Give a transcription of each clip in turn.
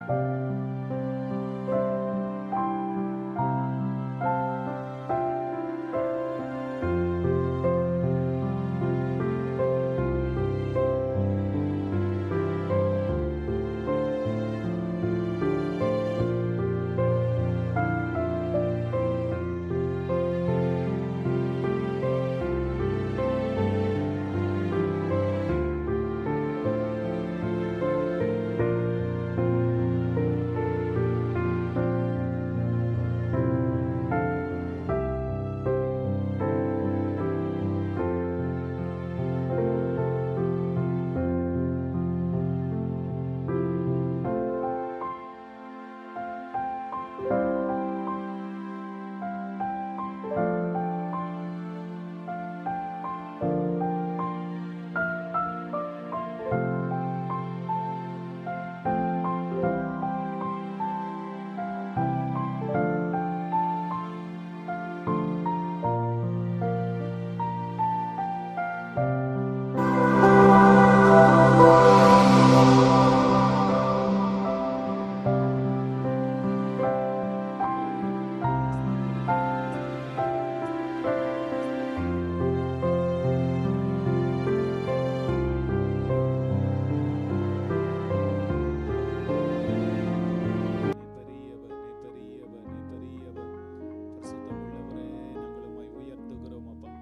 பெரியவர் நீ பெரியவர் நீ பெரியவர் பரிசுத்தமுள்ளவரே நாங்கள் உம்மை உயர்த்துகிறோம் அப்பா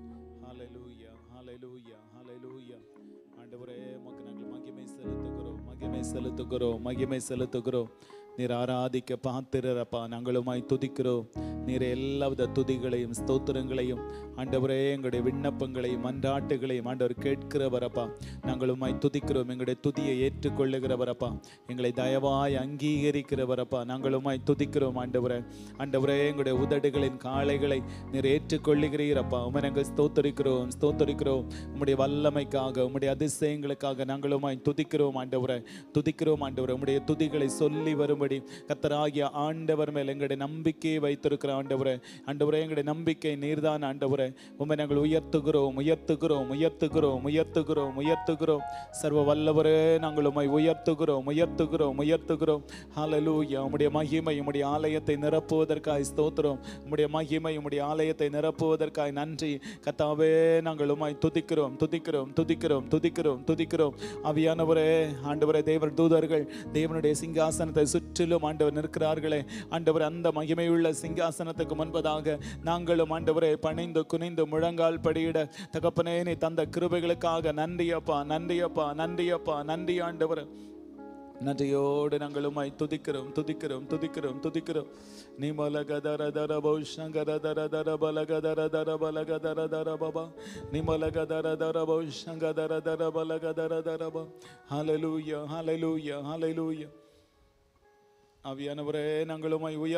ஹalleluya ஹalleluya ஹalleluya ஆண்டவரே உமக்கு நாங்கள் மகிமை செலுத்துகிறோம் மகிமை செலுத்துகிறோம் மகிமை செலுத்துகிறோம் நீர் ஆராதிக்க பாத்திரப்பா நாங்கள் உம்மை துதிக்கிறோம் நீர் எல்லாவித துதிகளையும் ஸ்தோத்திரங்களையும் ஆண்டவரே எங்களுடைய விண்ணப்பங்களையும் மன்றாட்டுகளையும் ஆண்டவர் கேட்கிறவரப்பா நாங்கள் உம்மை துதிக்கிறோம் எங்களுடைய துதியை ஏற்றுக்கொள்ளுகிறவரப்பா எங்களை தயவாய் அங்கீகரிக்கிறவரப்பா நாங்கள் உம்மை துதிக்கிறோம் ஆண்டவரே ஆண்டவரே எங்களுடைய உதடுகளின் காளைகளை நீர் ஏற்றுக்கொள்ளுகிறீரப்பா உம்மை நாங்கள் ஸ்தோத்தரிக்கிறோம் ஸ்தோத்தரிக்கிறோம் உம்முடைய வல்லமைக்காக உம்முடைய அதிசயங்களுக்காக நாங்கள் உம்மை துதிக்கிறோம் ஆண்டவரே துதிக்கிறோம் ஆண்டவரே உம்முடைய துதிகளை சொல்லி வரும்படி கத்தராகிய ஆண்டவர் மேல் எங்களுடைய நம்பிக்கையை வைத்திருக்கிற ஆண்டவரே ஆண்டவரே எங்களுடைய நம்பிக்கை நீர்தான் ஆண்டவரே உம்மை நாங்கள் உயர்த்துகிறோம் உயர்த்துகிறோம் உயர்த்துகிறோம் உயர்த்துகிறோம் உயர்த்துகிறோம் சர்வ வல்லவரே நாங்கள் உம்மை உயர்த்துகிறோம் உயர்த்துகிறோம் உயர்த்துகிறோம் ஹalleluya உம்முடைய மகிமை உம்முடைய ஆலயத்தை நிரப்புவதற்காய் ஸ்தோத்திரம் உம்முடைய மகிமை உம்முடைய ஆலயத்தை நிரப்புவதற்காய் நன்றி கத்தாவே நாங்கள் உம்மை துதிக்கிறோம் துதிக்கிறோம் துதிக்கிறோம் துதிக்கிறோம் துதிக்கிறோம் ஆவியானவரே ஆண்டவரே தேவர் தூதர்கள் தேவனுடைய சிங்காசனத்தை சுற்றிலும் ஆண்டவர் நிற்கிறார்களே ஆண்டவர் அந்த மகிமையுள்ள சிங்காசனத்துக்கு முன்பதாக நாங்களும் ஆண்டவரே பணிந்து குனிந்து முழங்கால் படியிட தகப்பனே நீ தந்த கிருபைகளுக்காக நன்றியப்பா நன்றியப்பா நன்றியப்பா நன்றி ஆண்டவர் நன்றியோடு நாங்கள் உம்மை துதிக்கிறோம் துதிக்கிறோம் துதிக்கிறோம் துதிக்கிறோம் நீ மலகதர தர பௌஷங்கர தர தர பலகதர தர பலகதர தர பபா நீ மலகதர தர பௌஷங்கதர தர பலகதர தர பா ஹalleluya ஹalleluya ஹalleluya ஆவியானவரே நாங்கள் உம்மை உயர்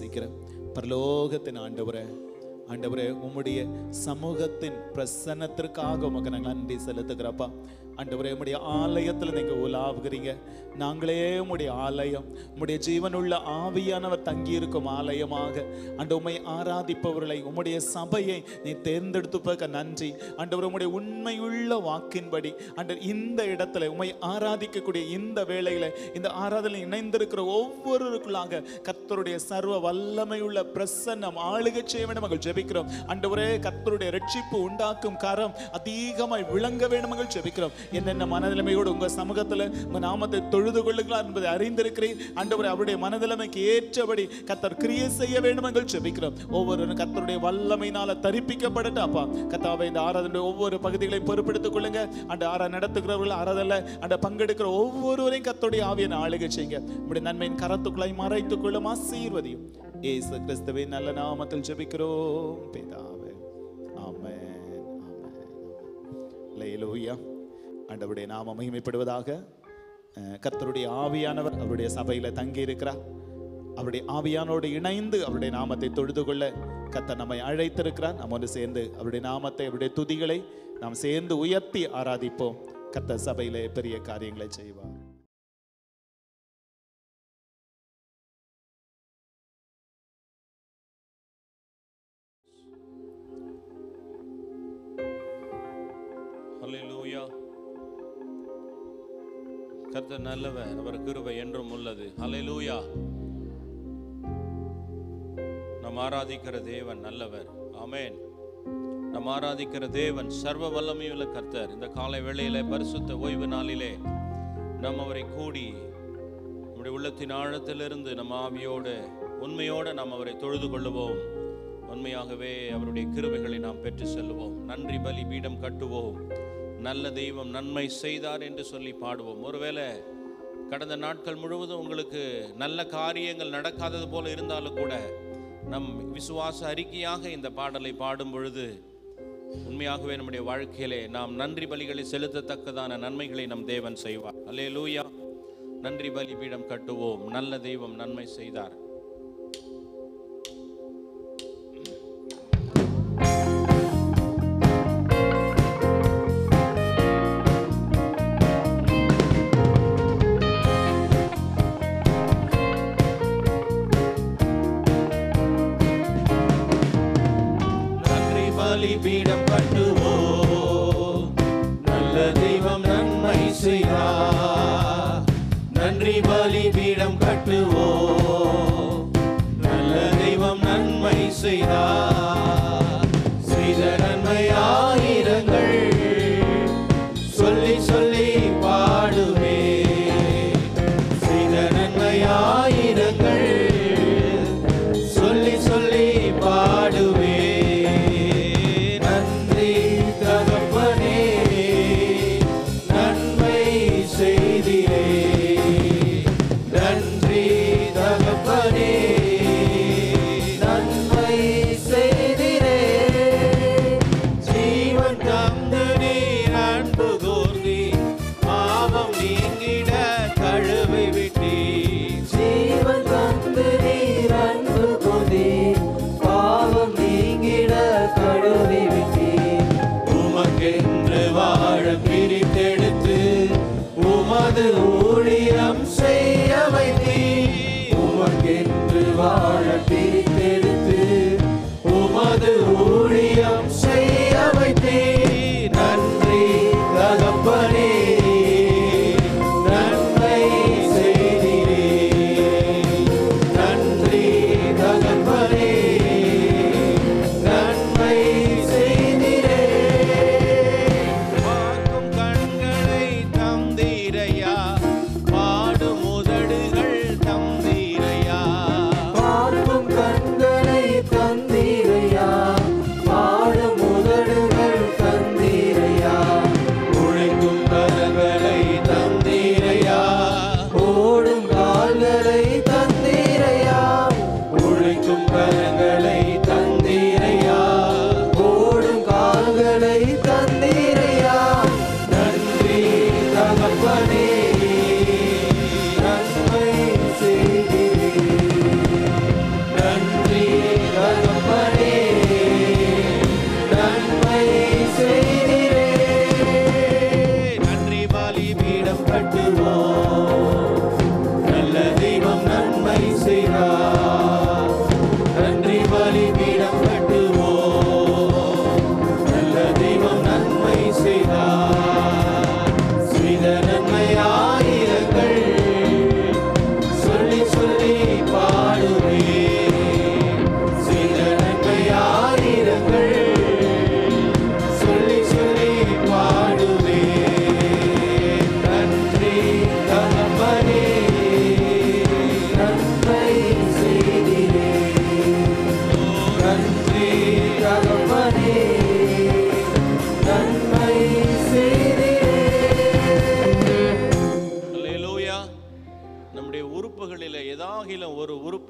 நேசிக்கிற பரலோகத்தின் ஆண்டவரே ஆண்டவரே உம்முடைய சமூகத்தின் பிரசன்னத்திற்காக உமக்கு நாங்கள் நன்றி செலுத்துகிறப்பா ஆண்டவரே உம்முடைய ஆலயத்தில் நீங்க உலாவுகிறீங்க நாங்களே உம்முடைய ஆலயம் உம்முடைய ஜீவனுள்ள ஆவியானவர் தங்கியிருக்கும் ஆலயமாக ஆண்டு உம்மை ஆராதிப்பவர்களை உம்முடைய சபையை நீ தேர்ந்தெடுத்துப்பக்க நன்றி ஆண்டவர் உம்முடைய உண்மையுள்ள வாக்கின்படி ஆண்டவர் இந்த இடத்துல உம்மை ஆராதிக்கக்கூடிய இந்த வேளையில இந்த ஆராதனை இணைந்திருக்கிற ஒவ்வொருவருக்குள்ளாக கர்த்தருடைய சர்வ வல்லமையுள்ள பிரசன்னம் ஆளுகை செய்ய வேண்டும் மகள் ஜெபிக்கிறோம் ஆண்டவரே கர்த்தருடைய ரட்சிப்பு உண்டாக்கும் கரம் அதிகமாய் விளங்க வேண்டும் மகள் ஜெபிக்கிறோம் என்னென்ன மனநிலைமையோடு உங்க சமூகத்துல உங்க நாமத்தை தொழுது கொள்ளுங்களா என்பதை அறிந்திருக்கிறேன் ஆண்டவரே அவருடைய மனநிலைமைக்கு ஏற்றபடி கர்த்தர் கிரியை செய்ய வேண்டும் மகள் ஜெபிக்கிறோம் ஒவ்வொரு கர்த்தருடைய வல்லமையினால தரிப்பிக்கப்படட்டும் அப்பா கர்த்தாவை இந்த ஆராதனுடைய ஒவ்வொரு பகுதிகளையும் பொறுப்பெடுத்துக் கொள்ளுங்க அந்த ஆரா நடத்துகிறவர்கள் ஆராதல அந்த பங்கெடுக்கிற ஒவ்வொருவரையும் கர்த்தருடைய ஆவியான ஆளுகை செய்யுங்க உங்களுடைய நன்மையின் கரத்துக்குள்ளாய் மறைத்துக் கொள்ளும் ஆசீர்வதியும் ஏசு கிறிஸ்துவின் நல்ல நாமத்தில் ஜெபிக்கிறோம் பிதாவே ஆமென் ஆமென் லேலூயா ஆண்டவருடைய நாம மகிமைப்படுவதாக அஹ், கர்த்தருடைய ஆவியானவர் அவருடைய சபையில தங்கி இருக்கிறார் அவருடைய ஆவியானோடு இணைந்து அவருடைய நாமத்தை தொழுது கொள்ள கர்த்தர் நம்மை அழைத்திருக்கிறார் நாம் ஒன்று சேர்ந்து அவருடைய நாமத்தை அவருடைய துதிகளை நாம் சேர்ந்து உயர்த்தி ஆராதிப்போம் கர்த்தர் சபையிலே பெரிய காரியங்களை செய்வார் ஹalleluya கர்த்தர் நல்லவர் அவர் கிருபை என்றும் உள்ளது ஹalleluya நாம் ஆராதிக்கிற தேவன் நல்லவர் ஆமென் நாம் ஆராதிக்கிற தேவன் சர்வ வல்லமையுள்ள கர்த்தர் இந்த காலை வேளையிலே பரிசுத்த ஓய்வு நாளிலே நாம் அவரை கூடி நம்முடைய உள்ளத்தின் ஆழத்திலிருந்து நம்ம ஆவியோடு உண்மையோடு நாம் அவரை தொழுது கொள்ளுவோம் உண்மையாகவே அவருடைய கிருபைகளை நாம் பெற்று செல்லுவோம் நன்றி பலி பீடம் கட்டுவோம் நல்ல தெய்வம் நன்மை செய்தார் என்று சொல்லி பாடுவோம் ஒருவேளை கடந்த நாட்கள் முழுவதும் உங்களுக்கு நல்ல காரியங்கள் நடக்காதது போல இருந்தாலும் கூட நம் விசுவாச அறிக்கையாக இந்த பாடலை பாடும் பொழுது உண்மையாகவே நம்முடைய வாழ்க்கையிலே நாம் நன்றி பலிகளை செலுத்தத்தக்கதான நன்மைகளை நம் தேவன் செய்வார் அல்லே லூயா நன்றி பலி பீடம் கட்டுவோம் நல்ல தெய்வம் நன்மை செய்தார் நன்றி பலி பீடம் கட்டுவோம் நல்ல தெய்வம் நன்மை செய்தார் நன்றி பலி பீடம் கட்டுவோம் நல்ல தெய்வம் நன்மை செய்தார் செய்த நன்மை ஆயிரங்கள் சொல்லி சொல்லி பாடுவே செய்த நன்மை ஆயிரங்கள் சொல்லி சொல்லி பாடுவே நன்றி தகப்பனே நன்மை செய்திரே நன்றி தகப்பனே நன்மை செய்திரே ஜீவன் தந்து நீர் அன்பு கூர்ந்தி பாவம் நீங்கிட கழுவி விட்டீர் ஜீவன் தந்து நீர் அன்பு கொண்டே பாவம் நீங்கிட கழுவி விட்டீர் உமக்கென்று வாழ பிரித்தெடுத்து உமது ஊழியம் செய்ய வைத்தீர் உமக்கென்று வாழ பிரித்தெடுத்து உமது ஊழியம் செய்ய வைத்தீர் நன்றி தகப்பனே நன்மை செய்தீரே நன்றி தகப்பனே நன்மை செய்தீரே பார்க்கும் கண்களை தந்தீரையா பாடும் உதடுகள் தந்தீரையா பாடும்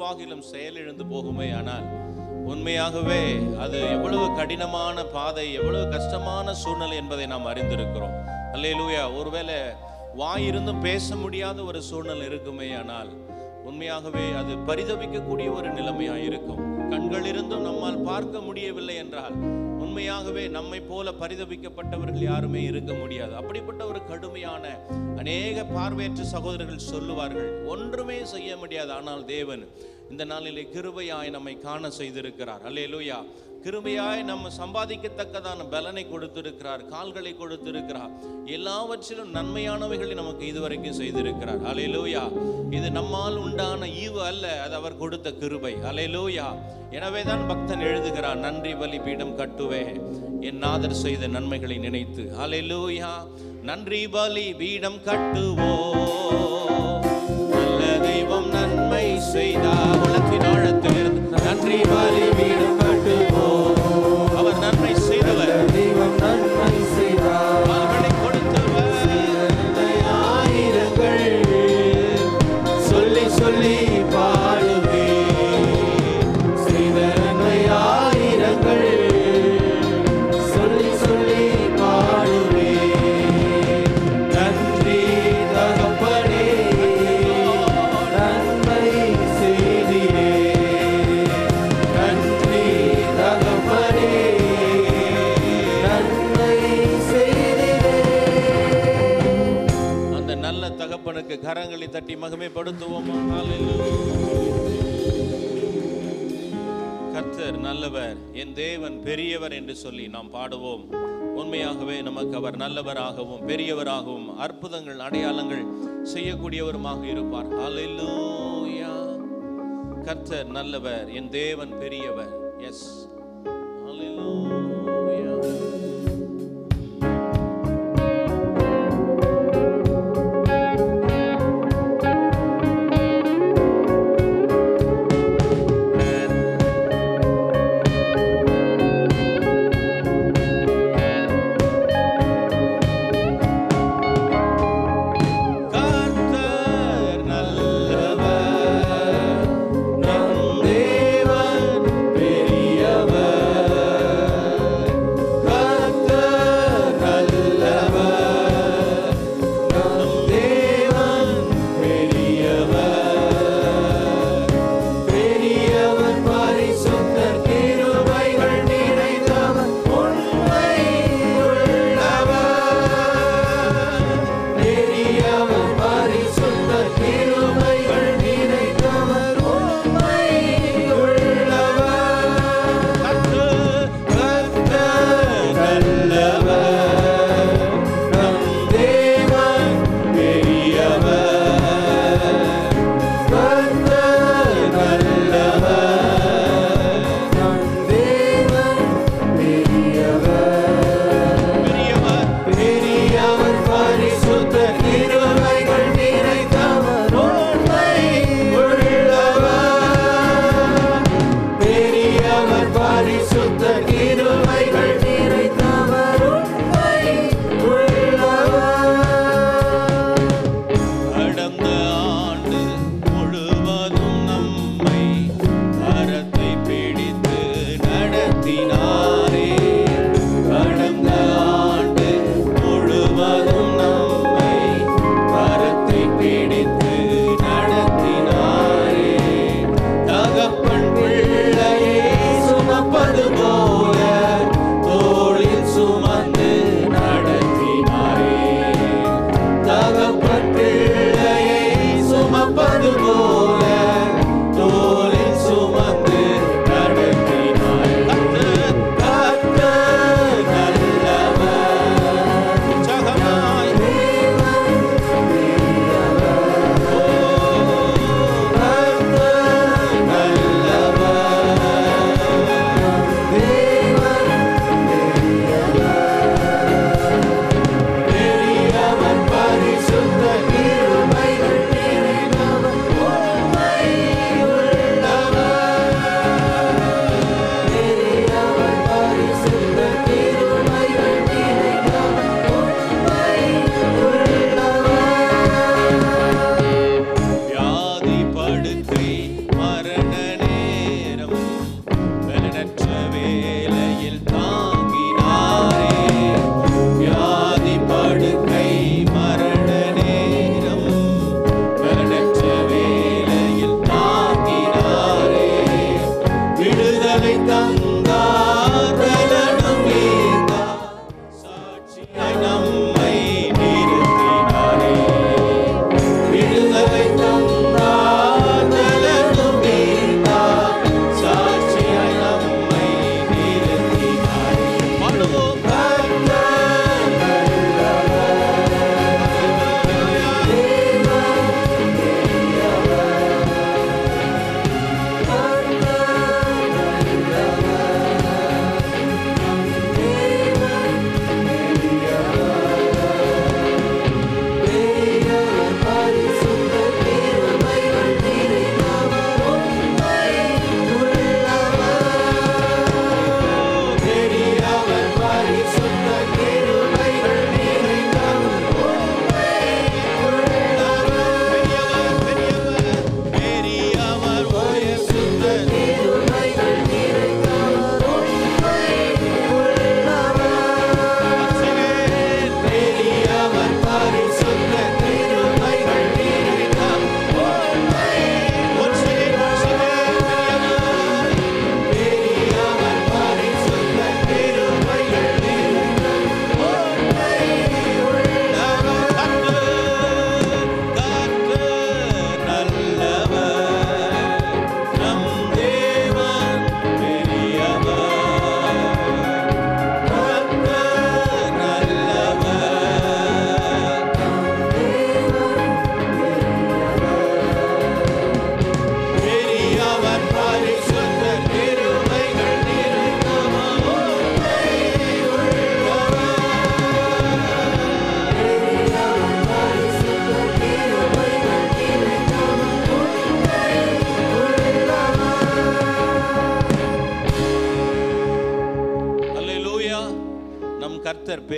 எதுவாகிலும் செயலிழந்து போகுமே ஆனால் உண்மையாகவே அது எவ்வளவு கடினமான பாதை எவ்வளவு கஷ்டமான சூழ்நிலை என்பதை நாம் அறிந்திருக்கிறோம் அல்லேலூயா ஒருவேளை வாயிருந்தும் பேச முடியாத ஒரு சூழ்நிலை இருக்குமே ஆனால் உண்மையாகவே அது பரிதபிக்கக்கூடிய ஒரு நிலைமையாக இருக்கும் கண்கள் இருந்தும் நம்மால் பார்க்க முடியவில்லை என்றால் உண்மையாகவே நம்மை போல பரிதபிக்கப்பட்டவர்கள் யாருமே இருக்க முடியாது அப்படிப்பட்ட ஒரு கடுமையான அநேக பார்வையற்ற சகோதரர்கள் சொல்லுவார்கள் ஒன்றுமே செய்ய முடியாது ஆனால் தேவன் இந்த நாளிலே கிருபையாய் நம்மை காண செய்திருக்கிறார் அல்லேலூயா கிருபையாய் நம்ம சம்பாதிக்கத்தக்கதான பலனை கொடுத்திருக்கிறார் கால்களை கொடுத்திருக்கிறார் எல்லாவற்றிலும் நன்மையானவைகளை நமக்கு இதுவரைக்கும் செய்திருக்கிறார் அலையலூயா இது நம்மால் உண்டான ஈவு அல்ல அது அவர் கொடுத்த கிருபை அலையலூயா எனவே தான் பக்தன் எழுதுகிறார் நன்றி பலி பீடம் கட்டுவேன் என் நாதர் செய்த நன்மைகளை நினைத்து அலையலூயா நன்றி பலி பீடம் கட்டுவோ நல்ல தெய்வம் நன்மை செய்தார் உள்ளத்தின் ஆழத்தில் இருந்து நன்றி பலி பீடம் கட்டுவோம் அவர் நன்மை செய்தவர் தெய்வம் நன்மை செய்தார் கால்களை கொடுத்தவர் ஆயிரங்கள் சொல்லி சொல்லி பாடுவே செய்த நன்மை ஆயிரங்கள் சொல்லி சொல்லி பாடுவே நன்றி தகப்பனே நன்மை செய்திரே நன்றி தகப்பனே நன்மை செய்திரே அந்த நல்ல தகப்பனுக்கு கரங்களை தட்டி மகிமைப்படுத்துவோமா கர்த்தர் நல்லவர் என் தேவன் பெரியவர் என்று சொல்லி நாம் பாடுவோம் உண்மையாகவே நமக்கு அவர் நல்லவராகவும் பெரியவராகவும் அற்புதங்கள் அடையாளங்கள் செய்யக்கூடியவருமாக இருப்பார் ஹalleluya கர்த்தர் நல்லவர் என் தேவன் பெரியவர் எஸ் ஹalleluya கர்த்தர் நல்லவர் நம் தேவன் பெரியவர்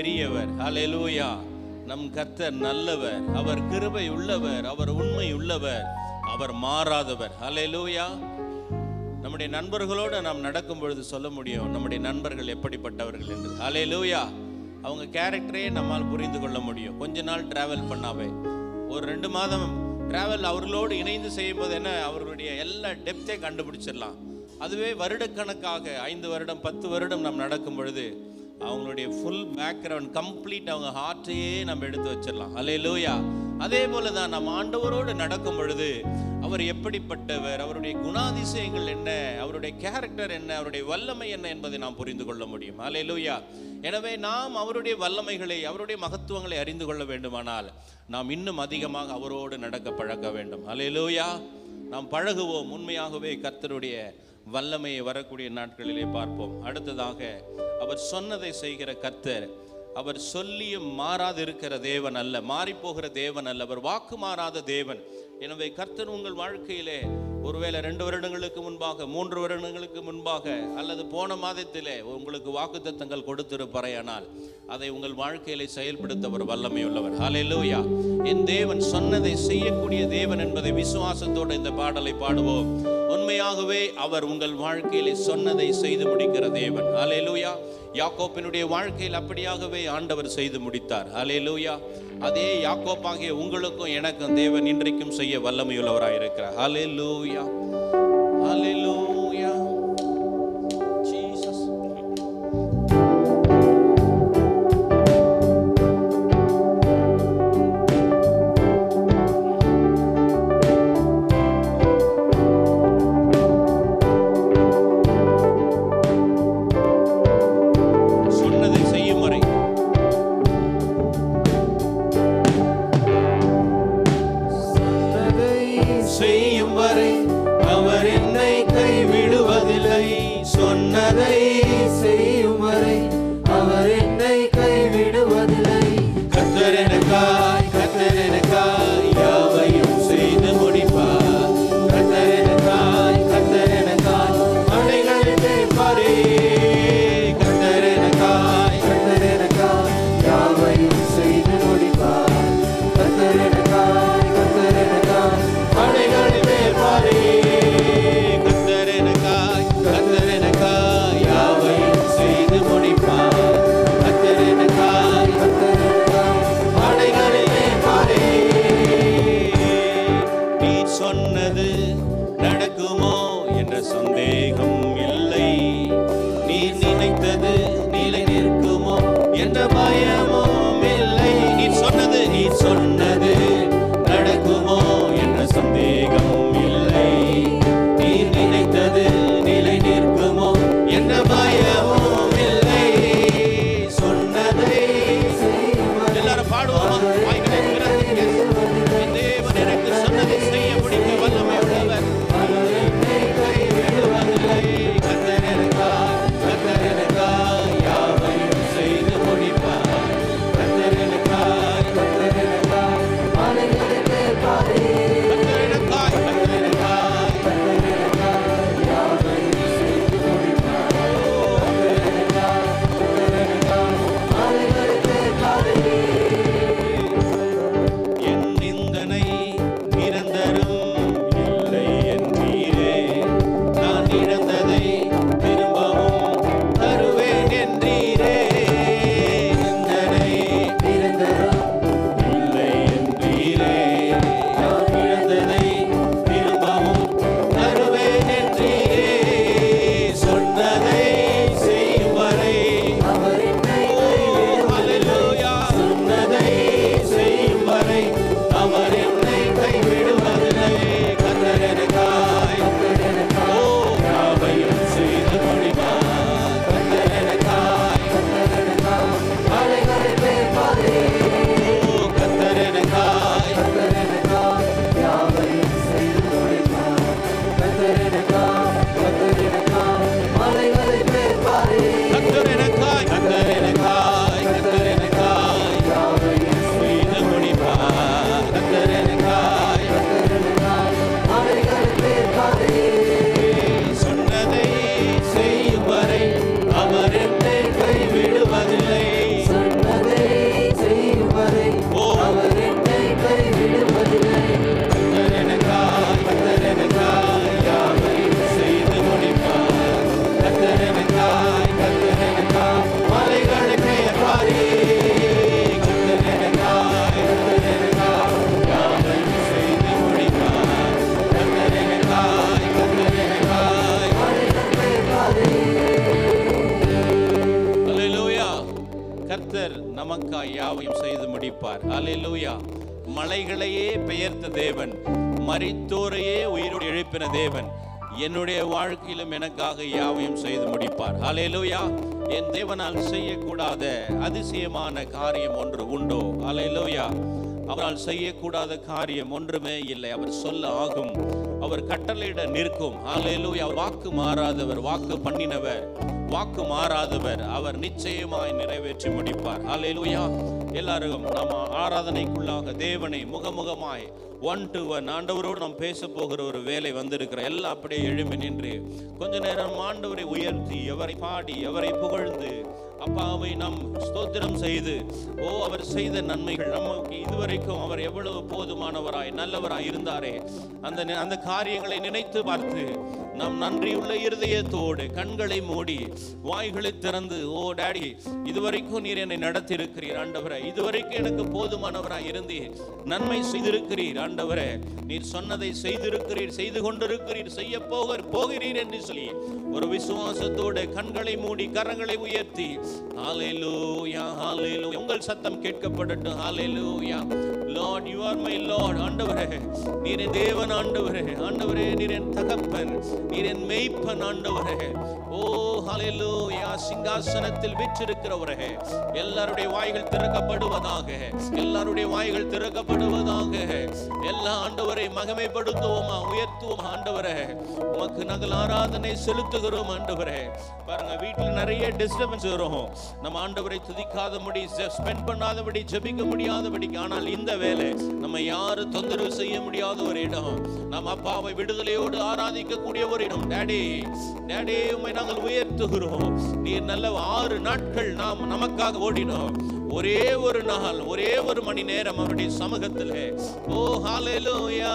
பெரியவர் ஹalleluya நம் கர்த்தர் நல்லவர் அவர் கிருபை உள்ளவர் அவர் உண்மை உள்ளவர் அவர் மாறாதவர் ஹalleluya நம்முடைய நண்பர்களோடு நாம் நடக்கும் பொழுது சொல்ல முடியும் நம்முடைய நண்பர்கள் எப்படிப்பட்டவர்கள் என்று ஹalleluya அவங்க கேரக்டரே நம்மால் புரிந்து கொள்ள முடியும் கொஞ்ச நாள் டிராவல் பண்ணாவே ஒரு ரெண்டு மாதம் டிராவல் அவர்களோடு இணைந்து செய்யும்போது என்ன அவர்களுடைய எல்லா டெப்த்தே கண்டுபிடிச்சிடலாம் அதுவே வருடக்கணக்காக ஐந்து வருடம் பத்து வருடம் நாம் நடக்கும் பொழுது அவங்களுடைய ஃபுல் பேக்ரவுண்ட் கம்ப்ளீட் அவங்க ஹார்ட்டையே நம்ம எடுத்து வச்சிடலாம் அல்லேலூயா அதே போல தான் நம்ம ஆண்டவரோடு நடக்கும் பொழுது அவர் எப்படிப்பட்டவர் அவருடைய குணாதிசயங்கள் என்ன அவருடைய கேரக்டர் என்ன அவருடைய வல்லமை என்ன என்பதை நாம் புரிந்து கொள்ள முடியும் அல்லேலூயா எனவே நாம் அவருடைய வல்லமைகளை அவருடைய மகத்துவங்களை அறிந்து கொள்ள வேண்டுமானால் நாம் இன்னும் அதிகமாக அவரோடு நடக்க பழக்க வேண்டும் அல்லேலூயா நாம் பழகுவோம் உண்மையாகவே கர்த்தருடைய வல்லமையை வரக்கூடிய நாட்களிலே பார்ப்போம் அடுத்ததாக அவர் சொன்னதை செய்கிற கர்த்தர் அவர் சொல்லியும் மாறாது இருக்கிற தேவன் அல்ல மாறிப்போகிற தேவன் அல்ல அவர் வாக்கு மாறாத தேவன் எனவே கர்த்தர் உங்கள் வாழ்க்கையிலே ஒருவேளை ரெண்டு வருடங்களுக்கு முன்பாக மூன்று வருடங்களுக்கு முன்பாக அல்லது போன மாதத்திலே உங்களுக்கு வாக்குத்தத்தங்கள் கொடுத்திருப்பாரையானால் அதை உங்கள் வாழ்க்கையிலே செயல்படுத்த ஒரு வல்லமை உள்ளவர் ஹalleluya என் தேவன் சொன்னதை செய்யக்கூடிய தேவன் என்பதை விசுவாசத்தோடு இந்த பாடலை பாடுவோம் உண்மையாகவே அவர் உங்கள் வாழ்க்கையிலே சொன்னதை செய்து முடிக்கிற தேவன் ஹalleluya யாக்கோப்பினுடைய வாழ்க்கையில் அப்படியாகவே ஆண்டவர் செய்து முடித்தார் ஹalleluya அதே யாக்கோப்பாகிய உங்களுக்கும் எனக்கும் தேவன் இன்றைக்கும் செய்ய வல்லமையுள்ளவராக இருக்கிறார் ஹalleluya ஹalleluya ஜீசஸ் சொன்னதை செய்யும் வரை சொன்னதை செய்யும் வரை அவர் என்னை கைவிடுவதில்லை சொன்னதை செய்யும் வரை அவர் என்னை கைவிடுவதில்லை கத்தர் எனக்காய் கத்தர் எனக்காய் யாவையும் செய்து முடிப்பார் கத்தர் எனக்காய் கத்தர் எனக்காய் அடைகளில் கேட்பாரே கத்தர் எனக்காய் கத்தர் எனக்காய் யாவையும் செய்து முடிப்பார் கத்தர் எனக்காய் கத்தர் எனக்காய் அடைகளில் கேட்பாரே கத்தர் எனக்காய் கத்தர் எனக்காய் யாவையும் செய்து முடிப்பார் கத்தர் எனக்காய் கத்தர் எனக்காய் அடைகளில் கேட்பாரே நீ சொன்னது நடக்குமோ என்ற சந்தேகம் இல்லை நீ நினைத்தது நிலை நிற்குமோ என்ற பயமும் இல்லை நீ சொன்னது நீ சொன்னது நடக்குமோ என்ற சந்தேகம் இல்லை நீ நினைத்தது நிலை நிற்குமோ என்ற பயமும் இல்லை சொன்னதை எல்லாரும் பாடுவோமா வாய்களை திறந்து, yes. என் தேவன் எனக்கு சொன்னதை செய்ய முடிக்க வல்லமை உள்ளவர் கத்தர் எனக்காய் கத்தர் எனக்காய் யாவையும் செய்து முடிப்பார் கத்தர் எனக்காய் கத்தர் எனக்காய் அலைகளில் கேட்பாரே கர்த்தர் எனக்காய், கத்தர் எனக்காய் கத்தர் எனக்காய் யாவையும் செய்து முடிப்பார் கத்தர் எனக்காய் கத்தர் எனக்காய் அலைகளில் கேட்பாரே செய்து முடிப்பார் அல்லேலூயா மலைகளையே பெயர்த்த தேவன் மரித்தோரையே உயிரோடு எழுப்பின தேவன் என்னுடைய வாழ்க்கையிலும் எனக்காக யாவையும் செய்து முடிப்பார் அல்லேலூயா என் தேவனால் செய்யக்கூடாத அதிசயமான காரியம் ஒன்று உண்டோ அல்லேலூயா அவரால் செய்யக்கூடாத காரியம் ஒன்றுமே இல்லை அவர் சொல்ல ஆகும் அவர் கட்டளையிட நிற்கும் அல்லேலூயா அவர் வாக்கு மாறாதவர் வாக்கு பண்ணினவர் வாக்கு மாறாதவர் அவர் நிச்சயமாய் நிறைவேற்றி முடிப்பார் அல்லேலூயா எல்லாரும் நம்ம ஆராதனைக்குள்ளாக தேவனை முகமுகமாய் ஒன் டு ஒன் ஆண்டவரோடு நாம் பேச போகிற ஒரு வேலை வந்திருக்கிற எல்லாம் அப்படியே எழும்பி நின்று கொஞ்ச நேரம் ஆண்டவரை உயர்த்தி எவரை பாடி எவரை புகழ்ந்து அப்பாவை நாம் ஸ்தோத்திரம் செய்து ஓ அவர் செய்த நன்மைகள் நமக்கு இதுவரைக்கும் அவர் எவ்வளவு போதுமானவராய் நல்லவராய் இருந்தாரே அந்த நி- அந்த காரியங்களை நினைத்து பார்த்து நாம் நன்றியுள்ள இருதயத்தோடு கண்களை மூடி வாய்களை திறந்து ஓ டாடி இதுவரைக்கும் நீர் என்னை நடத்தியிருக்கிறீர் ஆண்டவரே இதுவரைக்கும் எனக்கு போதுமானவராய் இருந்தீர் நன்மை செய்திருக்கிறீர் ஆண்டவரே நீர் சொன்னதை செய்திருக்கிறீர் செய்து கொண்டிருக்கிறீர் செய்ய போக போகிறீர் என்று சொல்லி ஒரு விசுவாசத்தோடு கண்களை மூடி கரங்களை உயர்த்தி ஹalleluya ஹalleluya உங்கள் சத்தம் கேட்கப்படட்டும் hallelujah Lord you are my Lord ஆண்டவரே நீர் என் தேவன் ஆண்டவரே ஆண்டவரே நீர் என் தகப்பன் நீர் என் மெய்ப்பன் ஆண்டவரே ஓ ஹalleluya சிங்காசனத்தில் வீற்றிருக்கிறவரே எல்லாருடைய வாய்கள் திறக்கப்படுவதாக எல்லாருடைய வாய்கள் திறக்கப்படுவதாக எல்லா ஆண்டவரை மகிமைப்படுத்துவோமா உயர்த்துவோம் ஆண்டவரே உமக்கு நாங்கள் ஆராதனை செலுத்துகிறோம் ஆண்டவரே பாருங்க வீட்டில் நிறைய டிஸ்டர்பன்ஸ் வரும் நம்ம ஆண்டவரை துதிக்காதபடி ஸ்பெண்ட் பண்ணாதபடி ஜெபிக்க முடியாதபடிக்கு ஆனால் இந்த வேலை நம்ம யாரும் தொந்தரவு செய்ய முடியாத ஒரு இடம் நம்ம அப்பாவை விடுதலையோடு ஆராதிக்கக்கூடிய ஒரு இடம் டேடி டேடி உம்மை நாங்கள் உயர்த்துகிறோம் நீர் நல்ல ஆறு நாட்கள் நாம் நமக்காக ஓடினோம் ஒரே ஒரு நாள் ஒரே ஒரு மணி நேரம் அவருடைய சமூகத்திலே ஓ ஹalleluya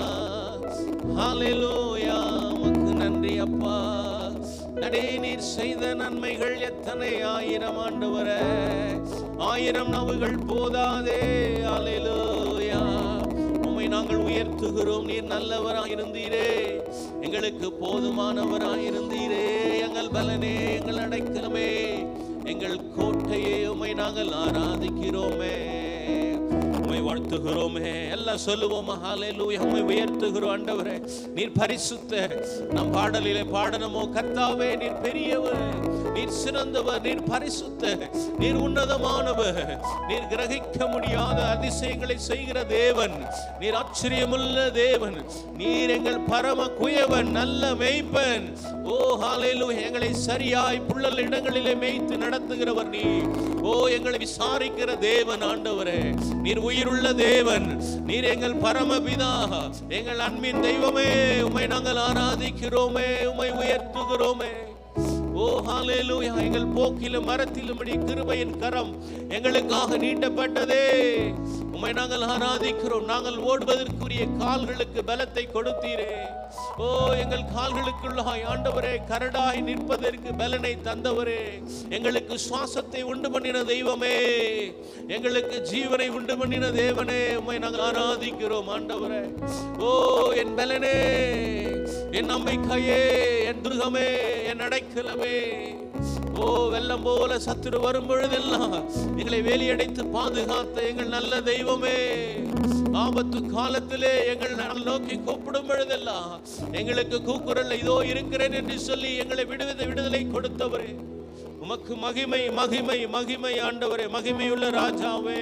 ஹalleluya உமக்கு நன்றி அப்பா நடே நீர் செய்த நன்மைகள் எத்தனை ஆயிரம் ஆண்டு வர ஆயிரம் நவுகள் போதாதே ஹalleluya உம்மை நாங்கள் உயர்த்துகிறோம் நீர் நல்லவராய் இருந்தீரே எங்களுக்கு போதுமானவராய் இருந்தீரே எங்கள் பலனே எங்கள் அடைக்கலமே எங்கள் கோட்டையே உம்மை நாங்கள் ஆராதிக்கிறோமே உம்மை வாழ்த்துகிறோமே எல்லாம் சொல்லுவோம் ஹalleluya உம்மை உயர்த்துகிறோம் ஆண்டவரே நீர் பரிசுத்த நம் பாடலிலே பாடனமோ கர்த்தாவே நீர் பெரியவர் நீர் சிறந்தவர் நீர் பரிசுத்த நீர் உன்னதமானவர் நீர் கிரகிக்க முடியாத அதிசயங்களை செய்கிற தேவன் நீர் ஆச்சரியமுள்ள தேவன் நீர் எங்கள் பரம குயவன் நல்ல மேய்ப்பன் ஓ ஹalleluya எங்களை சரியாய் புள்ளல் இடங்களிலே மேய்த்து நடத்துகிறவர் நீ ஓ எங்களை விசாரிக்கிற தேவன் ஆண்டவரே நீர் உயிருள்ள தேவன் நீர் எங்கள் பரமபிதா எங்கள் அன்பின் தெய்வமே உம்மை நாங்கள் ஆராதிக்கிறோமே உம்மை உயர்த்துகிறோமே ஓ ஹalleluya எங்கள் போக்கிலும் மரத்திலும்படி கிருபையின் கரம் எங்களுக்காக நீட்டப்பட்டதே உம்மை நாங்கள் ஆராதிக்கிறோம் நாங்கள் ஓடுவதற்குரிய கால்களுக்கு பலத்தை கொடுத்தீரே ஓ எங்கள் கால்களுக்குள்ளாய் ஆண்டவரே கரடாய் நிற்பதற்கு பலனை தந்தவரே எங்களுக்கு சுவாசத்தை உண்டு பண்ணின தெய்வமே எங்களுக்கு ஜீவனை உண்டு பண்ணின தேவனே உம்மை நாங்கள் ஆராதிக்கிறோம் ஆண்டவரே ஓ என் பலனே என் நம்பிக்கையே என் துருகமே என் அடைக்கலமே ஓ வெள்ளம் போல சத்துரு வரும் பொழுதெல்லாம் எங்களை வேலியடைத்து பாதுகாத்த எங்கள் நல்ல தெய்வமே ஆபத்து காலத்திலே எங்கள் நலம் நோக்கி கூப்பிடும் பொழுதெல்லாம் எங்களுக்கு கூக்குரல் இதோ இருக்கிறேன் என்று சொல்லி எங்களை விடுவித விடுதலை கொடுத்தவரே உமக்கு மகிமை மகிமை மகிமை ஆண்டவரே மகிமையுள்ள ராஜாவே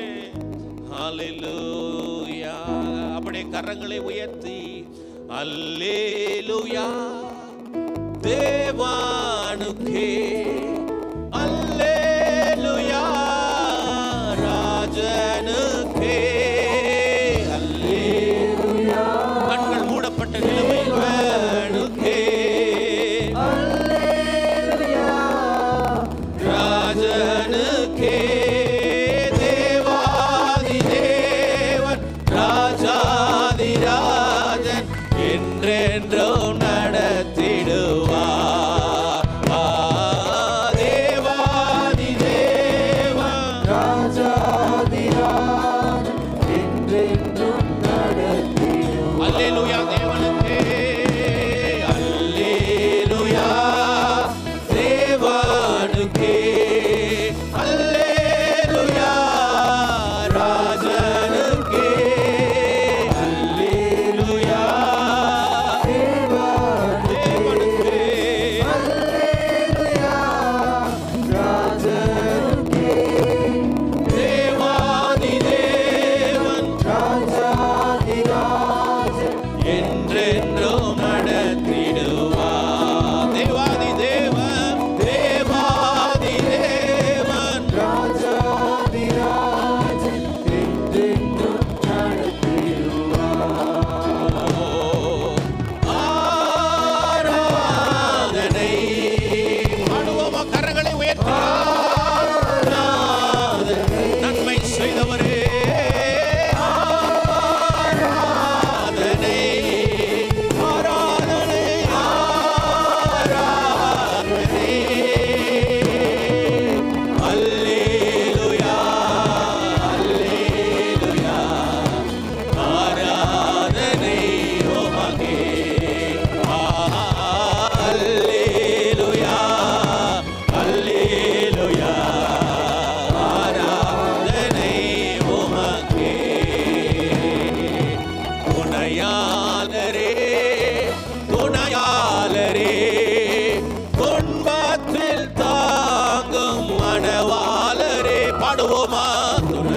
ஹalleluya அப்படியே கரங்களை உயர்த்தி அல்லேலூயா தேவானுக்கே அல்லேலூயா ராஜனுக்கே அல்லேலூயா கண்கள் மூடப்பட்ட நிலைமை வேணுக்கே ராஜனுக்கே தேவாதி தேவன் ராஜாதி ராஜன் என்றென்றும் நடத்திடுவார் ஆ,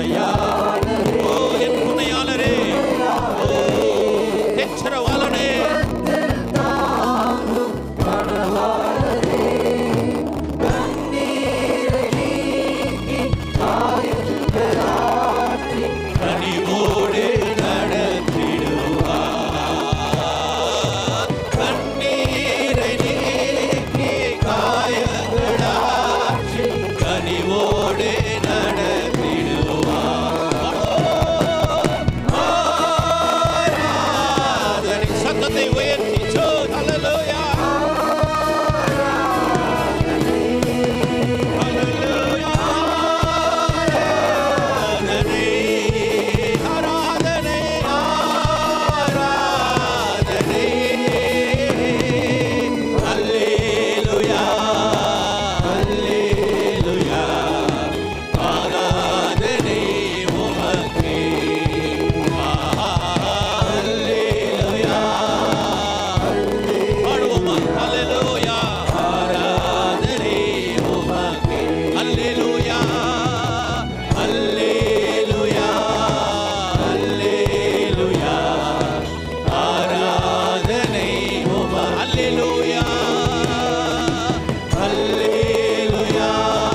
ஓ என் துணையாளரே ஓ தெச்சரவாளனே கனிவோடு நடத்திடுவார் கண்ணீரை நீக்கி காயங்களாற்றி கனிவோடு நடத்திடுவார் ஆராதனை சத்தத்தை உயர்த்தி சோ ஹalleluya ஹalleluya ஆராதனை ஆராதனை ஆராதனை அல்லேலூயா அல்லேலூயா ஆராதனை உமக்கே அல்லேலூயா பாடுவோமா அல்லேலூயா ஆராதனை உமக்கே அல்லேலூயா அல்லேலூயா அல்லேலூயா ஆராதனை உம அல்லேலூயா அல்லேலூயா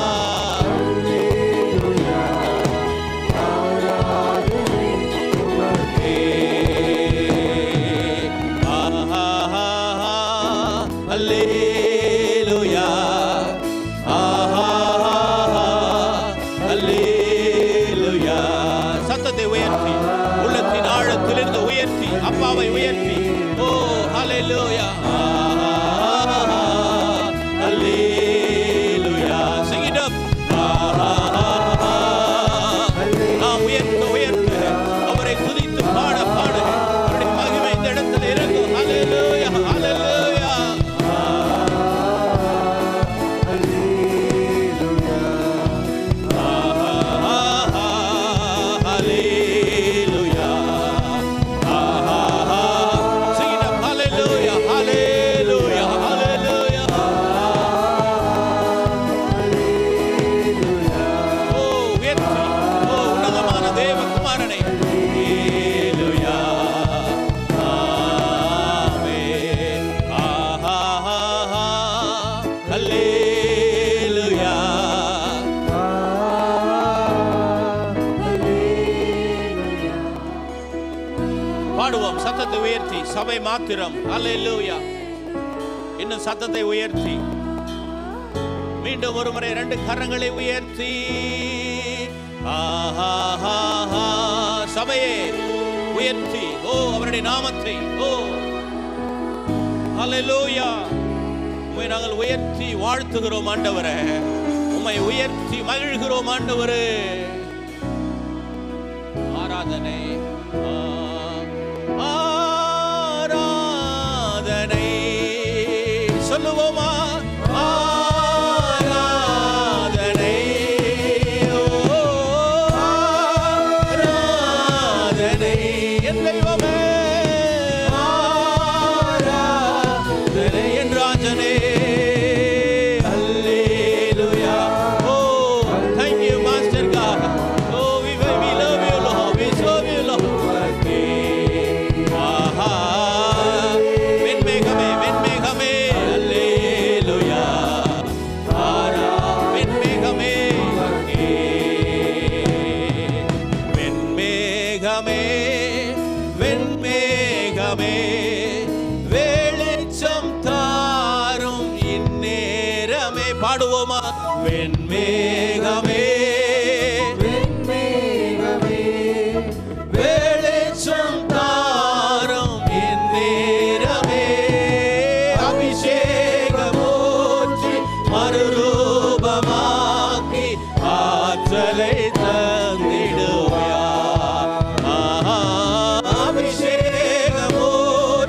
அல்லேலூயா அல்லேலூயா சத்தத்தை உயர்த்தி உள்ளத்தின் ஆழத்திலிருந்து உயர்த்தி அப்பாவை உயர்த்தி ஓ ஹalleluya அல்லேலூயா sing it up நாம் உயர்த்த உயர்த்த அவரை துதித்து பாட பாட அவருடைய மகிமை இந்த இடத்துல இறங்கும் ஹalleluya ஹalleluya Hallelujah. Sing it up. Hallelujah. Hallelujah. Hallelujah. ஓ உயர்த்தி ஓ உன்னதமான தேவகுமாரனை Hallelujah. ஆமென். ஆஹா. Hallelujah. பாடுவோம் சத்தத்தை உயர்த்தி சபை மாத்திரம் அல்லேலூயா இன்னும் சத்தத்தை உயர்த்தி மீண்டும் ஒரு முறை ரெண்டு கரங்களை உயர்த்தி ஆஹாஹாஹா. சபையே உயர்த்தி ஓ அவருடைய நாமத்தை ஓ அல்லேலூயா உம்மை நாங்கள் உயர்த்தி வாழ்த்துகிறோம் ஆண்டவரே உம்மை உயர்த்தி மகிழ்கிறோம் ஆண்டவரே ஆராதனை ஆ, ஆராதனை சொல்லுவோமா ஆராதனை ஓ, ஆராதனை என் தெய்வமே ஆராதனை என் ராஜனே அல்லேலூயா ஓ thank you master god oh we we love you lord we serve you lord ஆஹா வெண்மேகமே வெண்மேகமே அல்லேலூயா ஆரா வெண்மேகமே வெண்மேகமே வெண்மேகமே வெளிச்சம் தாரும் இந்நேரமே பாடுவோமா வெண்மேகமே வெளிச்சம் தாரும் இந்நேரமே அபிஷேகமூற்றி மறுரூபமாக்கி ஆற்றலை தந்திடுவார் ஆஹா, அபிஷேகமூற்றி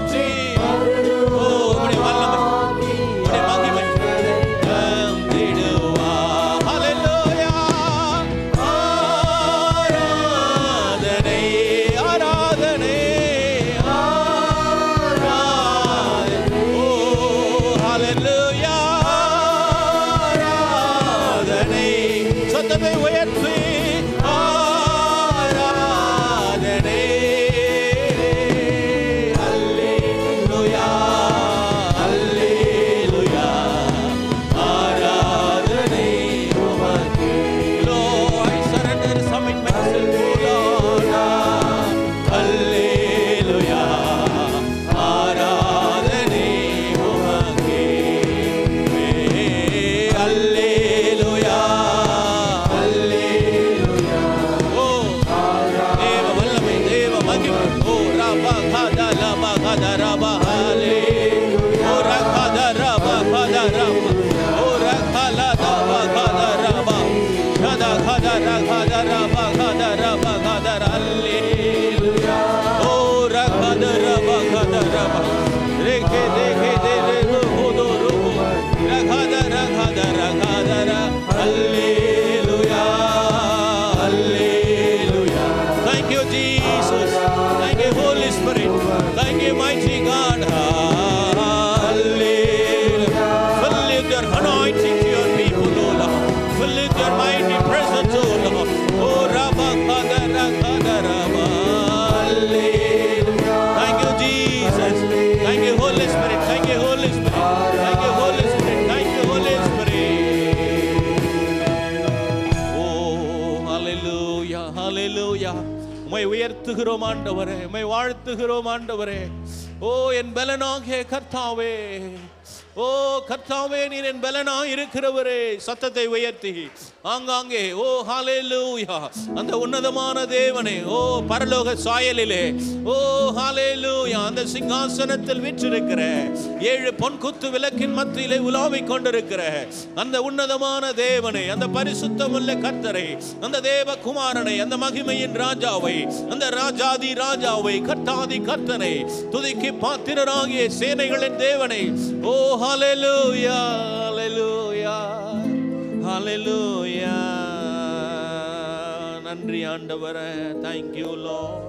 ரகதரபா. Thank you, Jesus. Thank you, Holy Spirit. Thank you, Holy Spirit. Thank you, Holy Spirit. Thank you, Holy Spirit. Oh, hallelujah, hallelujah. உம்மை உயர்த்துகிறோம் ஆண்டவரே உம்மை வாழ்த்துகிறோம் ஆண்டவரே ஓ என் பலனாகிய கர்த்தாவே ஓ கர்த்தாவே நீர் என் பலனா இருக்கிறவரே சத்தத்தை உயர்த்தி ஆங்காங்கே ஓ ஹalleluya அந்த உன்னதமான தேவனே ஓ பரலோக சாயலிலே ஓ ஹalleluya அந்த சிங்காசனத்தில் வீற்றிருக்கிற ஏழு பொன் குத்து விளக்கின் மத்தியிலே உலாவிக் கொண்டிருக்கிற அந்த உன்னதமான தேவனை அந்த பரிசுத்தமுள்ள கர்த்தரை அந்த தேவகுமாரனை அந்த மகிமையின் ராஜாவை அந்த ராஜாதி ராஜாவை கர்த்தாதி கர்த்தனை துதிக்கு பாத்திரராகிய சேனைகளின் தேவனை ஓ ஹalleluya ஹalleluya ஹalleluya நன்றி ஆண்டவரே thank you lord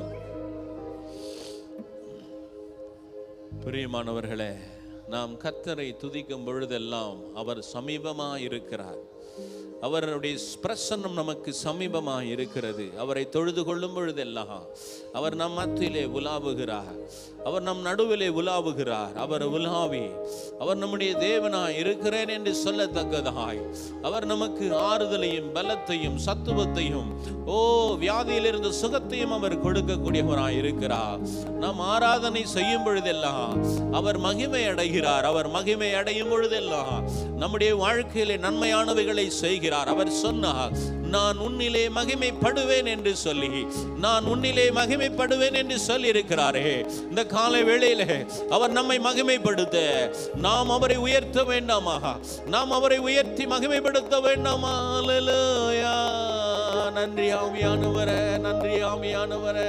பிரியமானவர்களே நாம் கர்த்தரை துதிக்கும் பொழுதெல்லாம் அவர் சமீபமாக இருக்கிறார் அவருடைய பிரசன்னம் நமக்கு சமீபமாக இருக்கிறது அவரை தொழுது கொள்ளும் பொழுதெல்லாம் அவர் நம் மத்தியிலே உலாவுகிறார் அவர் நம் நடுவிலே உலாவுகிறார் அவர் உலாவி அவர் நம்முடைய தேவனாய் இருக்கிறேன் என்று சொல்லத்தக்கதாய் அவர் நமக்கு ஆறுதலையும் பலத்தையும் சத்துவத்தையும் ஓ வியாதியிலிருந்து சுகத்தையும் அவர் கொடுக்கக்கூடியவராய் இருக்கிறார் நாம் ஆராதனை செய்யும் பொழுதெல்லாம் அவர் மகிமை அடைகிறார் அவர் மகிமை அடையும் பொழுதெல்லாம் நம்முடைய வாழ்க்கையிலே நன்மையானவைகளை செய்கிறார் அவர் சொன்னார் நான் உன்னிலே மகிமைப்படுவேன் என்று சொல்லி நான் உன்னிலே மகிமைப்படுவேன் என்று சொல்லி இருக்கிறாரே இந்த காலை வேளையிலே அவர் நம்மை மகிமைப்படுத்த நாம் அவரை உயர்த்த வேண்டாமா நாம் அவரை உயர்த்தி மகிமைப்படுத்த வேண்டாமா அல்லேலூயா நன்றி ஆவியானவரே நன்றி ஆவியானவரே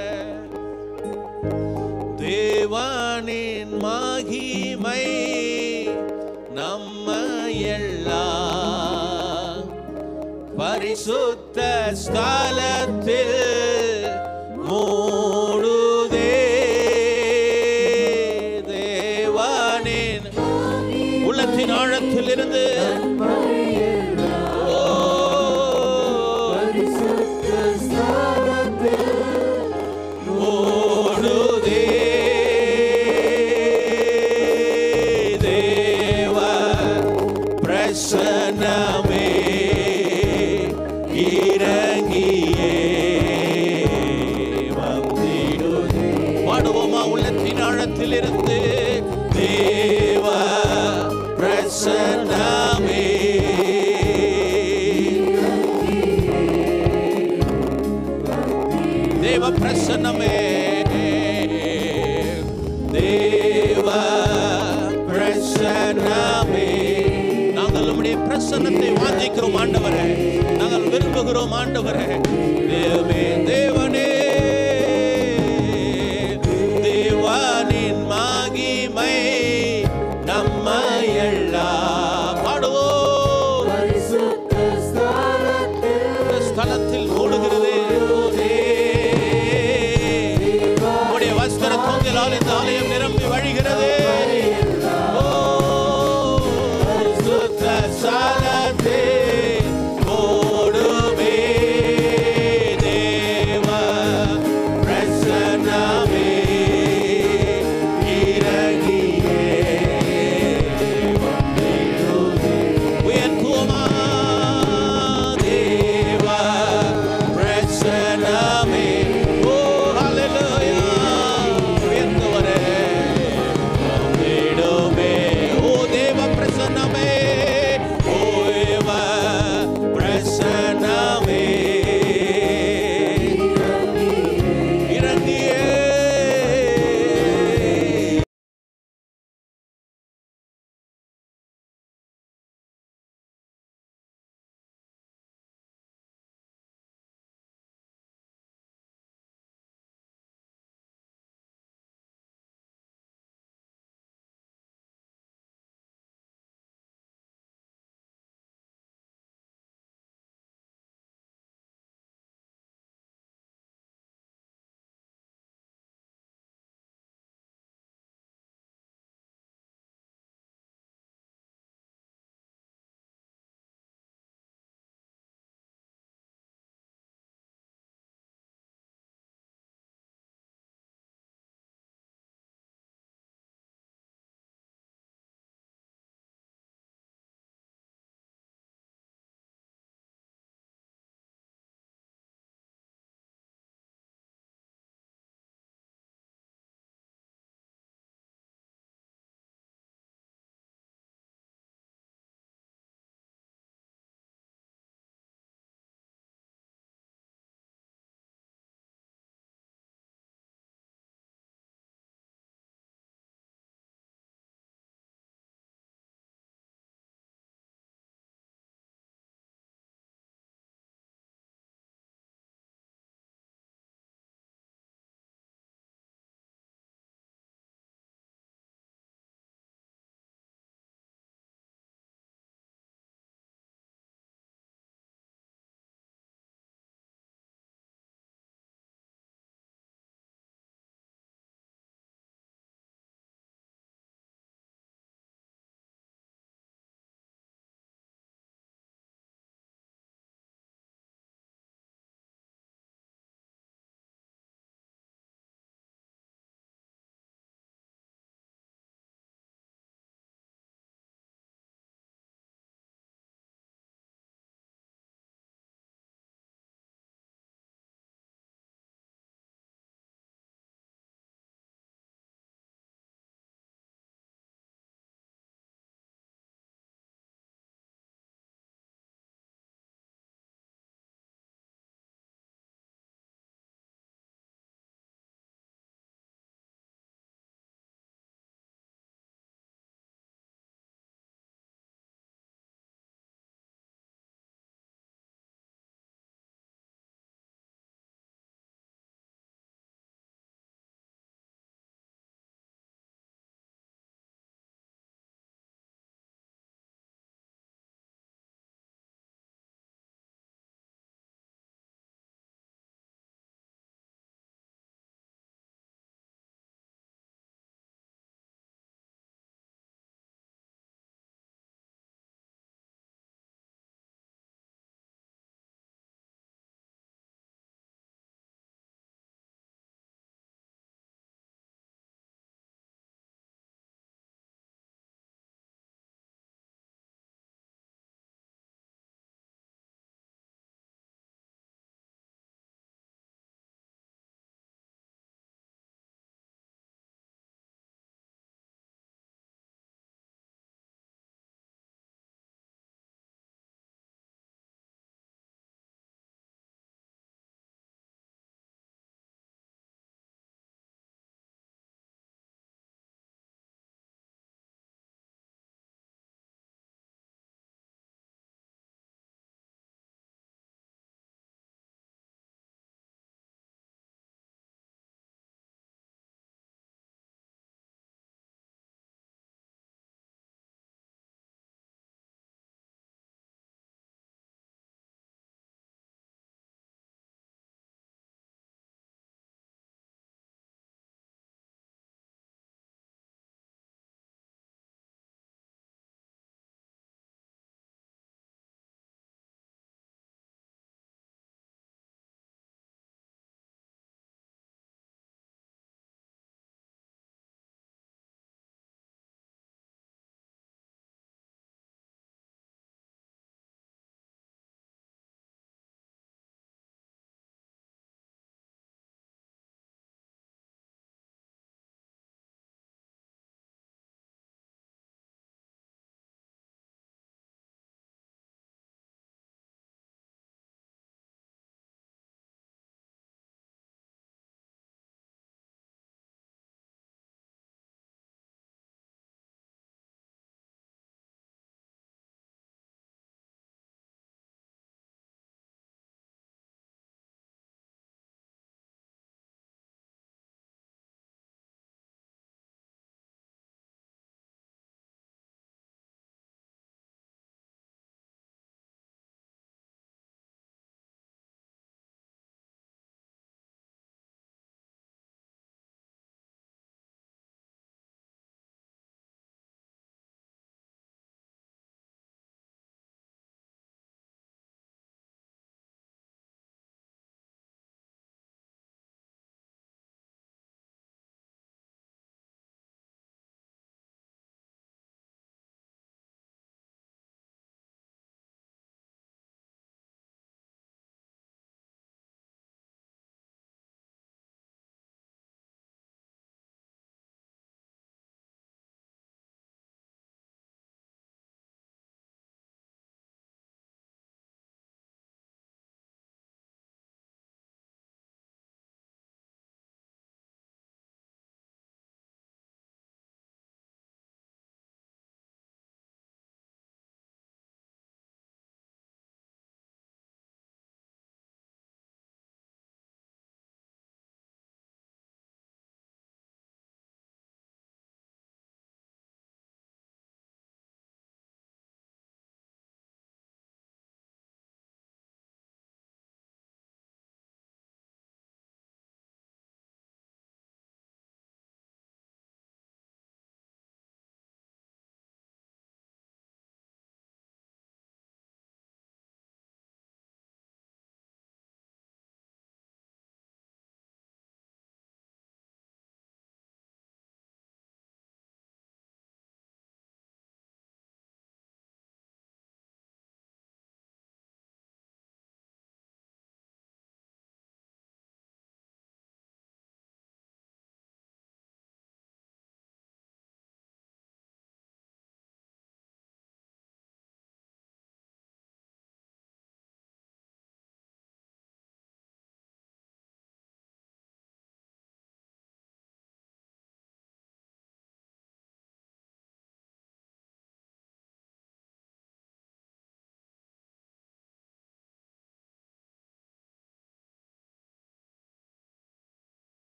தேவனின் மகிமை நம்ம எல்லாம் பரிசுத்த ஸ்தலத்தில் மூடுதே தேவனின் உள்ளத்தின் ஆழத்திலிருந்து ஓ, ஓடுதே தேவ பிரசன்னமே இறங்கியே வந்திடுதே பாடுவோமா உள்ளத்தின் ஆழத்திலிருந்து தேவ பிரசன்னமே தேவ பிரசன்னமே தேவ பிரசன்னமே நாங்கள் உம்முடைய பிரசன்னத்தை வாஞ்சிக்கிறோம் ஆண்டவரே நாங்கள் விரும்புகிறோம் ஆண்டவரே தேவமே தேவனே தேவானின் மகிமை நம்ம எல்லாம் பாடுவோம் இந்த ஸ்தலத்தில் ஓடுகிறது உடைய வஸ்திர தொங்கிலால் இந்த ஆலயம் நிரம்பி வழிகிறது ஓ, சுத்த ஸ்தலத்தில் ஓடுமே தேவ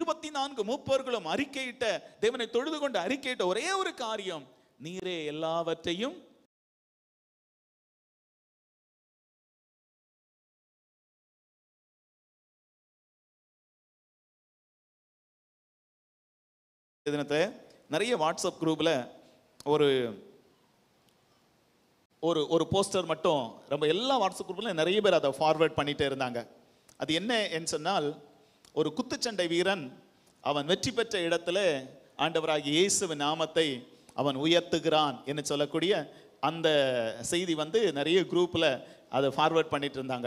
இருபத்தி நான்கு மூப்பர்களும் அறிக்கையிட்ட தேவனை தொழுது கொண்டு அறிக்கையிட்ட ஒரே ஒரு காரியம் நீரே எல்லாவற்றையும் தினத்தை நிறைய வாட்ஸ்அப் குரூப்ல ஒரு ஒரு ஒரு போஸ்டர் மட்டும் ரொம்ப எல்லா வாட்ஸ்அப் குரூப்லையும் நிறைய பேர் அதை ஃபார்வர்ட் பண்ணிட்டே இருந்தாங்க அது என்ன என்று சொன்னால் ஒரு குத்துச்சண்டை வீரன் அவன் வெற்றி பெற்ற இடத்துல ஆண்டவராகிய இயேசுவின் நாமத்தை அவன் உயர்த்துகிறான் என்று சொல்லக்கூடிய அந்த செய்தி வந்து நிறைய குரூப்பில் அதை ஃபார்வர்ட் பண்ணிட்டு இருந்தாங்க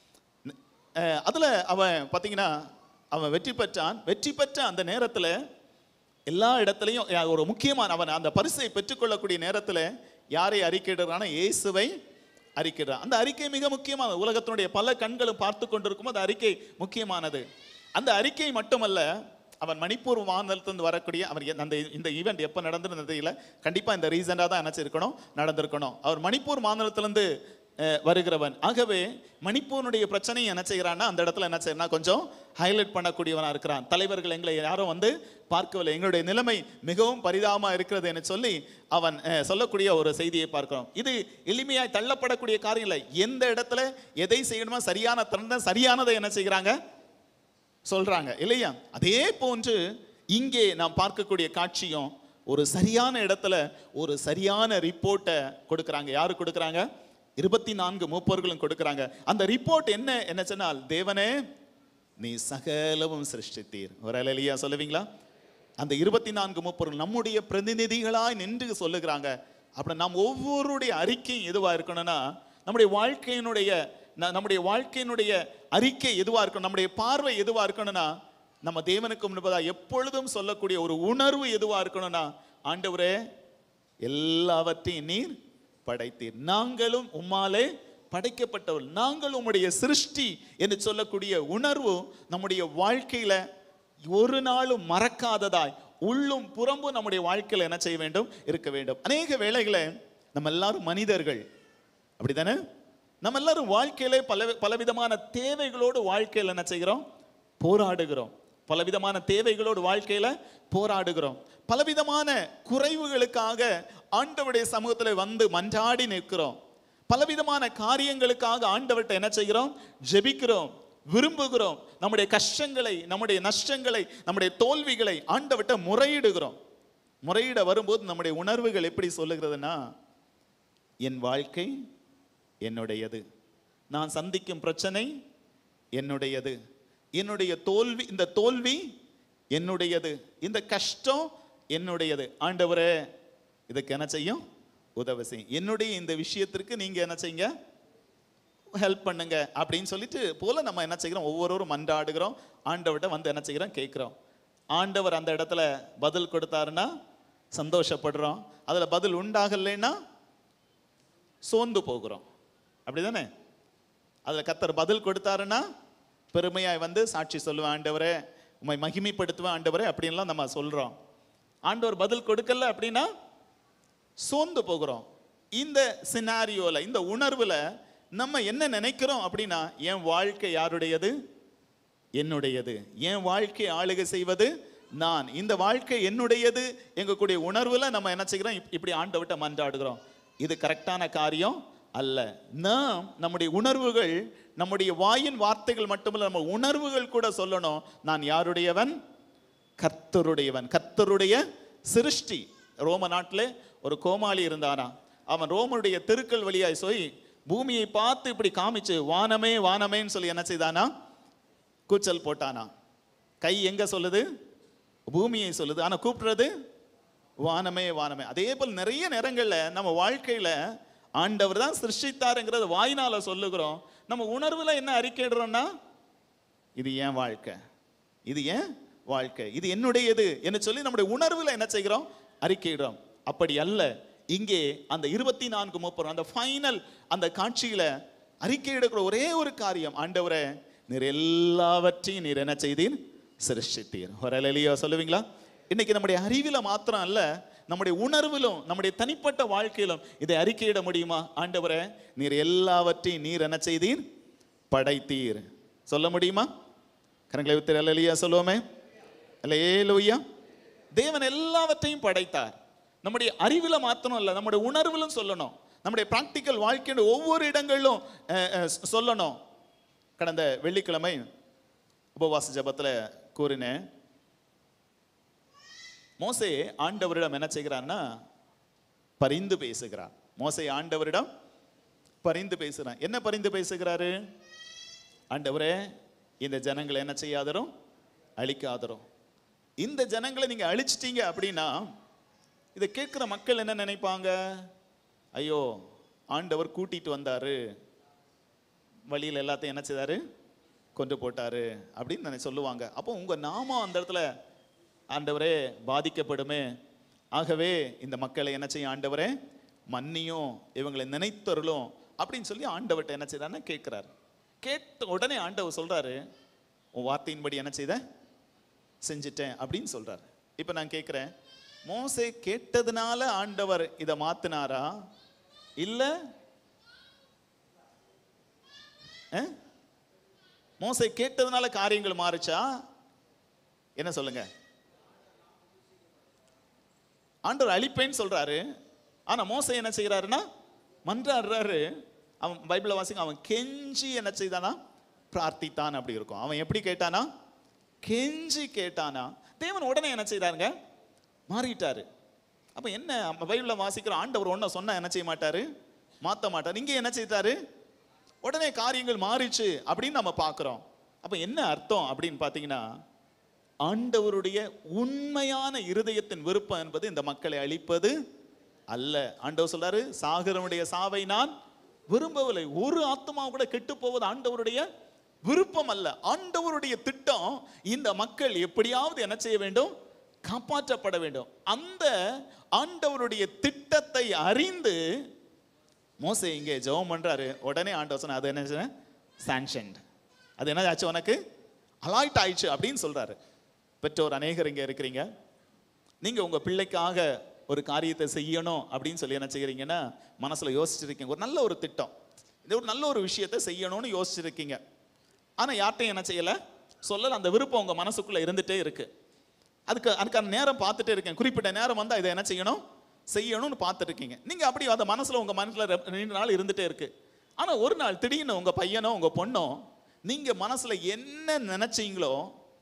அஹ் அதுல அவன் பார்த்தீங்கன்னா அவன் வெற்றி பெற்றான் வெற்றி பெற்ற அந்த நேரத்துல எல்லா இடத்துலையும் யா- ஒரு முக்கியமான அவன் அந்த பரிசை பெற்றுக்கொள்ளக்கூடிய நேரத்துல யாரை அறிக்கையிடுறான இயேசுவை அறிக்கையிடுறான் அந்த அறிக்கை மிக முக்கியமானது உலகத்தினுடைய பல கண்களும் பார்த்து கொண்டிருக்கும் அந்த அறிக்கை முக்கியமானது அந்த அறிக்கை மட்டுமல்ல அவன் மணிப்பூர் மாநிலத்திலிருந்து வரக்கூடிய அவர் எ- அந்த இந்த ஈவெண்ட் எப்போ நடந்திருந்தது தெரியல கண்டிப்பாக இந்த ரீசெண்டாக தான் நினச்சிருக்கணும் நடந்திருக்கணும் அவர் மணிப்பூர் மாநிலத்திலிருந்து அஹ், வருகிறவன் ஆகவே மணிப்பூருடைய பிரச்சனையை என்ன செய்கிறான்னா அந்த இடத்துல என்ன செய்யறா கொஞ்சம் ஹைலைட் பண்ணக்கூடியவனா இருக்கிறான் தலைவர்கள் எங்களை யாரும் வந்து பார்க்கவில்லை எங்களுடைய நிலைமை மிகவும் பரிதாபமா இருக்கிறது என்று சொல்லி அவன் அஹ், சொல்லக்கூடிய ஒரு செய்தியை பார்க்கிறோம் இது எளிமையாய் தள்ளப்படக்கூடிய காரியம் இல்லை எந்த இடத்துல எதை செய்யணுமோ சரியான தருணம் சரியானதை என்ன செய்கிறாங்க சொல்றாங்க இல்லையா அதே போன்று இங்கே நாம் பார்க்கக்கூடிய காட்சியும் ஒரு சரியான இடத்துல ஒரு சரியான ரிப்போர்ட்டை கொடுக்கறாங்க யாரு கொடுக்கறாங்க இருபத்தி நான்கு மூப்பர்களும் கொடுக்கறாங்க அந்த ரிப்போர்ட் என்ன என்ன சொன்னால் தேவனே நீ சகலவும் சிருஷ்டித்தீர் ஒரு அலையிலையா சொல்லுவீங்களா அந்த இருபத்தி நான்கு மூப்பர்கள் நம்முடைய பிரதிநிதிகளாய் நின்று சொல்லுகிறாங்க அப்படி நாம் ஒவ்வொருடைய அறிக்கையும் எதுவா இருக்கணும்னா நம்முடைய வாழ்க்கையினுடைய ந- நம்முடைய வாழ்க்கையினுடைய அறிக்கை எதுவா இருக்கணும் நம்முடைய பார்வை எதுவா இருக்கணும்னா நம்ம தேவனுக்கு முன்பதா எப்பொழுதும் சொல்லக்கூடிய ஒரு உணர்வு எதுவா இருக்கணும்னா ஆண்டவரே எல்லாவற்றையும் நீர் படைத்தீர் நாங்களும் உம்மாலே படைக்கப்பட்டவர் நாங்கள் உம்முடைய சிருஷ்டி என்று சொல்லக்கூடிய உணர்வு நம்முடைய வாழ்க்கையில ஒரு நாளும் மறக்காததாய் உள்ளும் புறம்பும் நம்முடைய வாழ்க்கையில என்ன செய்ய வேண்டும் இருக்க வேண்டும் அநேக வேளைகளை நம்ம எல்லாரும் மனிதர்கள் அப்படிதானே நம்ம எல்லாரும் வாழ்க்கையிலே பல பலவிதமான தேவைகளோடு வாழ்க்கையில் என்ன செய்கிறோம் போராடுகிறோம் பலவிதமான தேவைகளோடு வாழ்க்கையில போராடுகிறோம் பலவிதமான குறைவுகளுக்காக ஆண்டவருடைய சமூகத்தில் வந்து மன்றாடி நிற்கிறோம் பலவிதமான காரியங்களுக்காக ஆண்டவர்கிட்ட என்ன செய்கிறோம் ஜெபிக்கிறோம் விரும்புகிறோம் நம்முடைய கஷ்டங்களை நம்முடைய நஷ்டங்களை நம்முடைய தோல்விகளை ஆண்டவர்கிட்ட முறையிடுகிறோம் முறையிட வரும்போது நம்முடைய உணர்வுகள் எப்படி சொல்லுகிறதுனா என் வாழ்க்கை என்னுடையது நான் சந்திக்கும் பிரச்சனை என்னுடையது என்னுடைய தோல்வி இந்த தோல்வி என்னுடையது இந்த கஷ்டம் என்னுடையது ஆண்டவரே இதுக்கு என்ன செய்யும் உதவி செய்யும் என்னுடைய இந்த விஷயத்திற்கு நீங்க என்ன செய்யுங்க ஹெல்ப் பண்ணுங்க அப்படின்னு சொல்லிட்டு போல நம்ம என்ன செய்கிறோம் ஒவ்வொருவரும் மன்றாடுகிறோம் ஆண்டவர்கிட்ட வந்து என்ன செய்கிறோம் கேட்குறோம் ஆண்டவர் அந்த இடத்துல பதில் கொடுத்தாருன்னா சந்தோஷப்படுறோம் அதுல பதில் உண்டாகலைன்னா சோர்ந்து போகிறோம் அப்படிதானே அதில் கத்தர் பதில் கொடுத்தாருன்னா பெருமையாய் வந்து சாட்சி சொல்லுவேன் ஆண்டவரே உம்மை மகிமைப்படுத்துவேன் ஆண்டவரே அப்படின்லாம் நம்ம சொல்றோம் ஆண்டவர் பதில் கொடுக்கல அப்படின்னா சோர்ந்து போகிறோம் இந்த சினாரியோல இந்த உணர்வுல நம்ம என்ன நினைக்கிறோம் அப்படின்னா என் வாழ்க்கை யாருடையது என்னுடையது என் வாழ்க்கை ஆளுகை செய்வது நான் இந்த வாழ்க்கை என்னுடையது எங்கக்கூடிய உணர்வுல நம்ம என்ன செய்கிறோம் இப்- இப்படி ஆண்டவர்கிட்ட மன்றாடுகிறோம் இது கரெக்டான காரியம் அல்ல நாம் நம்முடைய உணர்வுகள் நம்முடைய வாயின் வார்த்தைகள் மட்டுமல்ல நம்ம உணர்வுகள் கூட சொல்லணும் நான் யாருடையவன் கர்த்தருடையவன் கர்த்தருடைய சிருஷ்டி ரோம நாட்டில் ஒரு கோமாளி இருந்தானா அவன் ரோமனுடைய தெருக்கள் வழியாய் போய் பூமியை பார்த்து இப்படி காமிச்சு வானமே வானமேன்னு சொல்லி என்ன செய்தானா கூச்சல் போட்டானா கை எங்க சொல்லுது பூமியை சொல்லுது ஆனா கூப்பிடுறது வானமே வானமே அதே போல் நிறைய நேரங்கள்ல நம்ம வாழ்க்கையில ஆண்டவர் தான் சிருஷ்டித்தாருங்கிறத வாயினால சொல்லுகிறோம் நம்ம உணர்வுல என்ன அறிக்கையிடுறோம்னா இது ஏன் வாழ்க்கை இது ஏன் வாழ்க்கை இது என்னுடையது என்று சொல்லி நம்முடைய உணர்வுல என்ன செய்கிறோம் அறிக்கையிடுறோம் அப்படி அல்ல இங்கே அந்த இருபத்தி நான்கு முப்பது அந்த ஃபைனல் அந்த காட்சியில அறிக்கை எடுக்கிற ஒரே ஒரு காரியம் ஆண்டவரே நீர் எல்லாவற்றையும் நீர் என்ன செய்தீர் சிருஷ்டித்தீர் ஒரு அலையிலையோ சொல்லுவீங்களா இன்னைக்கு நம்முடைய அறிவில மாத்திரம் அல்ல நம்முடைய உணர்விலும் நம்முடைய தனிப்பட்ட வாழ்க்கையிலும் இதை அறிக்கையிட முடியுமா ஆண்டவரே நீர் எல்லாவற்றையும் நீர் என்ன செய்தீர் படைத்தீர் சொல்ல முடியுமா கரங்களை வித்து அல்லையா சொல்லுவோமே அல்லேலூயா தேவன் எல்லாவற்றையும் படைத்தார் நம்முடைய அறிவுல மாத்திரம் இல்ல நம்முடைய உணர்விலும் சொல்லணும் நம்முடைய பிராக்டிக்கல் வாழ்க்கையோட ஒவ்வொரு இடங்களிலும் அஹ், அஹ், சொல்லணும் கடந்த வெள்ளிக்கிழமை உபவாச ஜெபத்துல கூறினேன் மோசே ஆண்டவரிடம் என்ன செய்கிறான்னா பரிந்து பேசுகிறார் மோசே ஆண்டவரிடம் பரிந்து பேசுகிறான் என்ன பரிந்து பேசுகிறாரு ஆண்டவரே இந்த ஜனங்களை என்ன செய்யாதரும் அழிக்காதரும் இந்த ஜனங்களை நீங்க அழிச்சிட்டீங்க அப்படின்னா இதை கேட்குற மக்கள் என்ன நினைப்பாங்க ஐயோ ஆண்டவர் கூட்டிட்டு வந்தாரு வழியில் எல்லாத்தையும் என்ன செய்தாரு கொண்டு போட்டாரு அப்படின்னு நினை சொல்லுவாங்க அப்போ உங்க நாமம் அந்த இடத்துல ஆண்டவரே பாதிக்கப்படுமே ஆகவே இந்த மக்களை என்ன செய்யும் ஆண்டவரே மன்னியும் இவங்களை நினைத்தருளும் அப்படின்னு சொல்லி ஆண்டவர்கிட்ட என்ன செய்தாருன்னா கேட்கிறாரு கேட்ட உடனே ஆண்டவர் சொல்றாரு உன் வார்த்தையின்படி என்ன செய்த செஞ்சிட்டேன் அப்படின்னு சொல்றாரு இப்போ நான் கேட்குறேன் மோசே கேட்டதுனால ஆண்டவர் இதை மாத்தினாரா இல்ல அஹ்? மோசே கேட்டதுனால காரியங்கள் மாறுச்சா என்ன சொல்லுங்க ஆண்டவர் அழிப்பேன்னு சொல்றாரு ஆனா மோசே என்ன செய்யறாருன்னா மன்றாடுறாரு அவன் பைபிளை வாசிங்க அவன் கெஞ்சி என்ன செய்தானா பிரார்த்தித்தான் அப்படி இருக்கும் அவன் எப்படி கேட்டானா கெஞ்சி கேட்டானா தேவன் உடனே என்ன செய்தாருங்க மாறிட்டாரு அப்ப என்ன நம்ம பைபிளை வாசிக்கிற ஆண்டவர் ஒன்றை சொன்னா என்ன செய்ய மாட்டாரு மாத்த மாட்டார் இங்கே என்ன செய்தாரு உடனே காரியங்கள் மாறிச்சு அப்படின்னு நம்ம பார்க்குறோம் அப்ப என்ன அர்த்தம் அப்படின்னு பார்த்தீங்கன்னா ஆண்டவருடைய உண்மையான இருதயத்தின் விருப்பம் என்பது இந்த மக்களை அழிப்பது அல்ல ஆண்டவர் சொல்றாரு சாகரனுடைய சாவை நான் விரும்பவில்லை ஒரு ஆத்மா கூட கெட்டு போவது ஆண்டவருடைய விருப்பம் அல்ல ஆண்டவருடைய திட்டம் இந்த மக்கள் எப்படியாவது என்ன செய்ய வேண்டும் காப்பாற்றப்பட வேண்டும் அந்த ஆண்டவருடைய திட்டத்தை அறிந்து மோசே இங்கே ஜெபம் பண்றாரு உடனே ஆண்டவர் சொன்ன அது என்ன சாங்ஷன்ட் அது என்ன ஆச்சு உனக்கு அலாய்ட் ஆயிடுச்சு அப்படின்னு சொல்றாரு பெற்றோர் அநேகர் இங்க இருக்கிறீங்க நீங்க உங்க பிள்ளைக்காக ஒரு காரியத்தை செய்யணும் அப்படின்னு சொல்லி என்ன செய்யறீங்கன்னா மனசுல யோசிச்சிருக்கீங்க ஒரு நல்ல ஒரு திட்டம் இது ஒரு நல்ல ஒரு விஷயத்தை செய்யணும்னு யோசிச்சிருக்கீங்க ஆனா யார்ட்டையும் என்ன செய்யல சொல்லல அந்த விருப்பம் உங்க மனசுக்குள்ள இருந்துட்டே இருக்கு அதுக்கு அதுக்கான நேரம் பார்த்துட்டே இருக்கேன் குறிப்பிட்ட நேரம் வந்தா இதை என்ன செய்யணும் செய்யணும்னு பார்த்துட்டு இருக்கீங்க நீங்க அப்படி அந்த மனசுல உங்க மனசுல ரெப்- நீண்ட நாள் இருந்துட்டே இருக்கு ஆனா ஒரு நாள் திடீர்னு உங்க பையனோ உங்க பொண்ணோ நீங்க மனசுல என்ன நினைச்சீங்களோ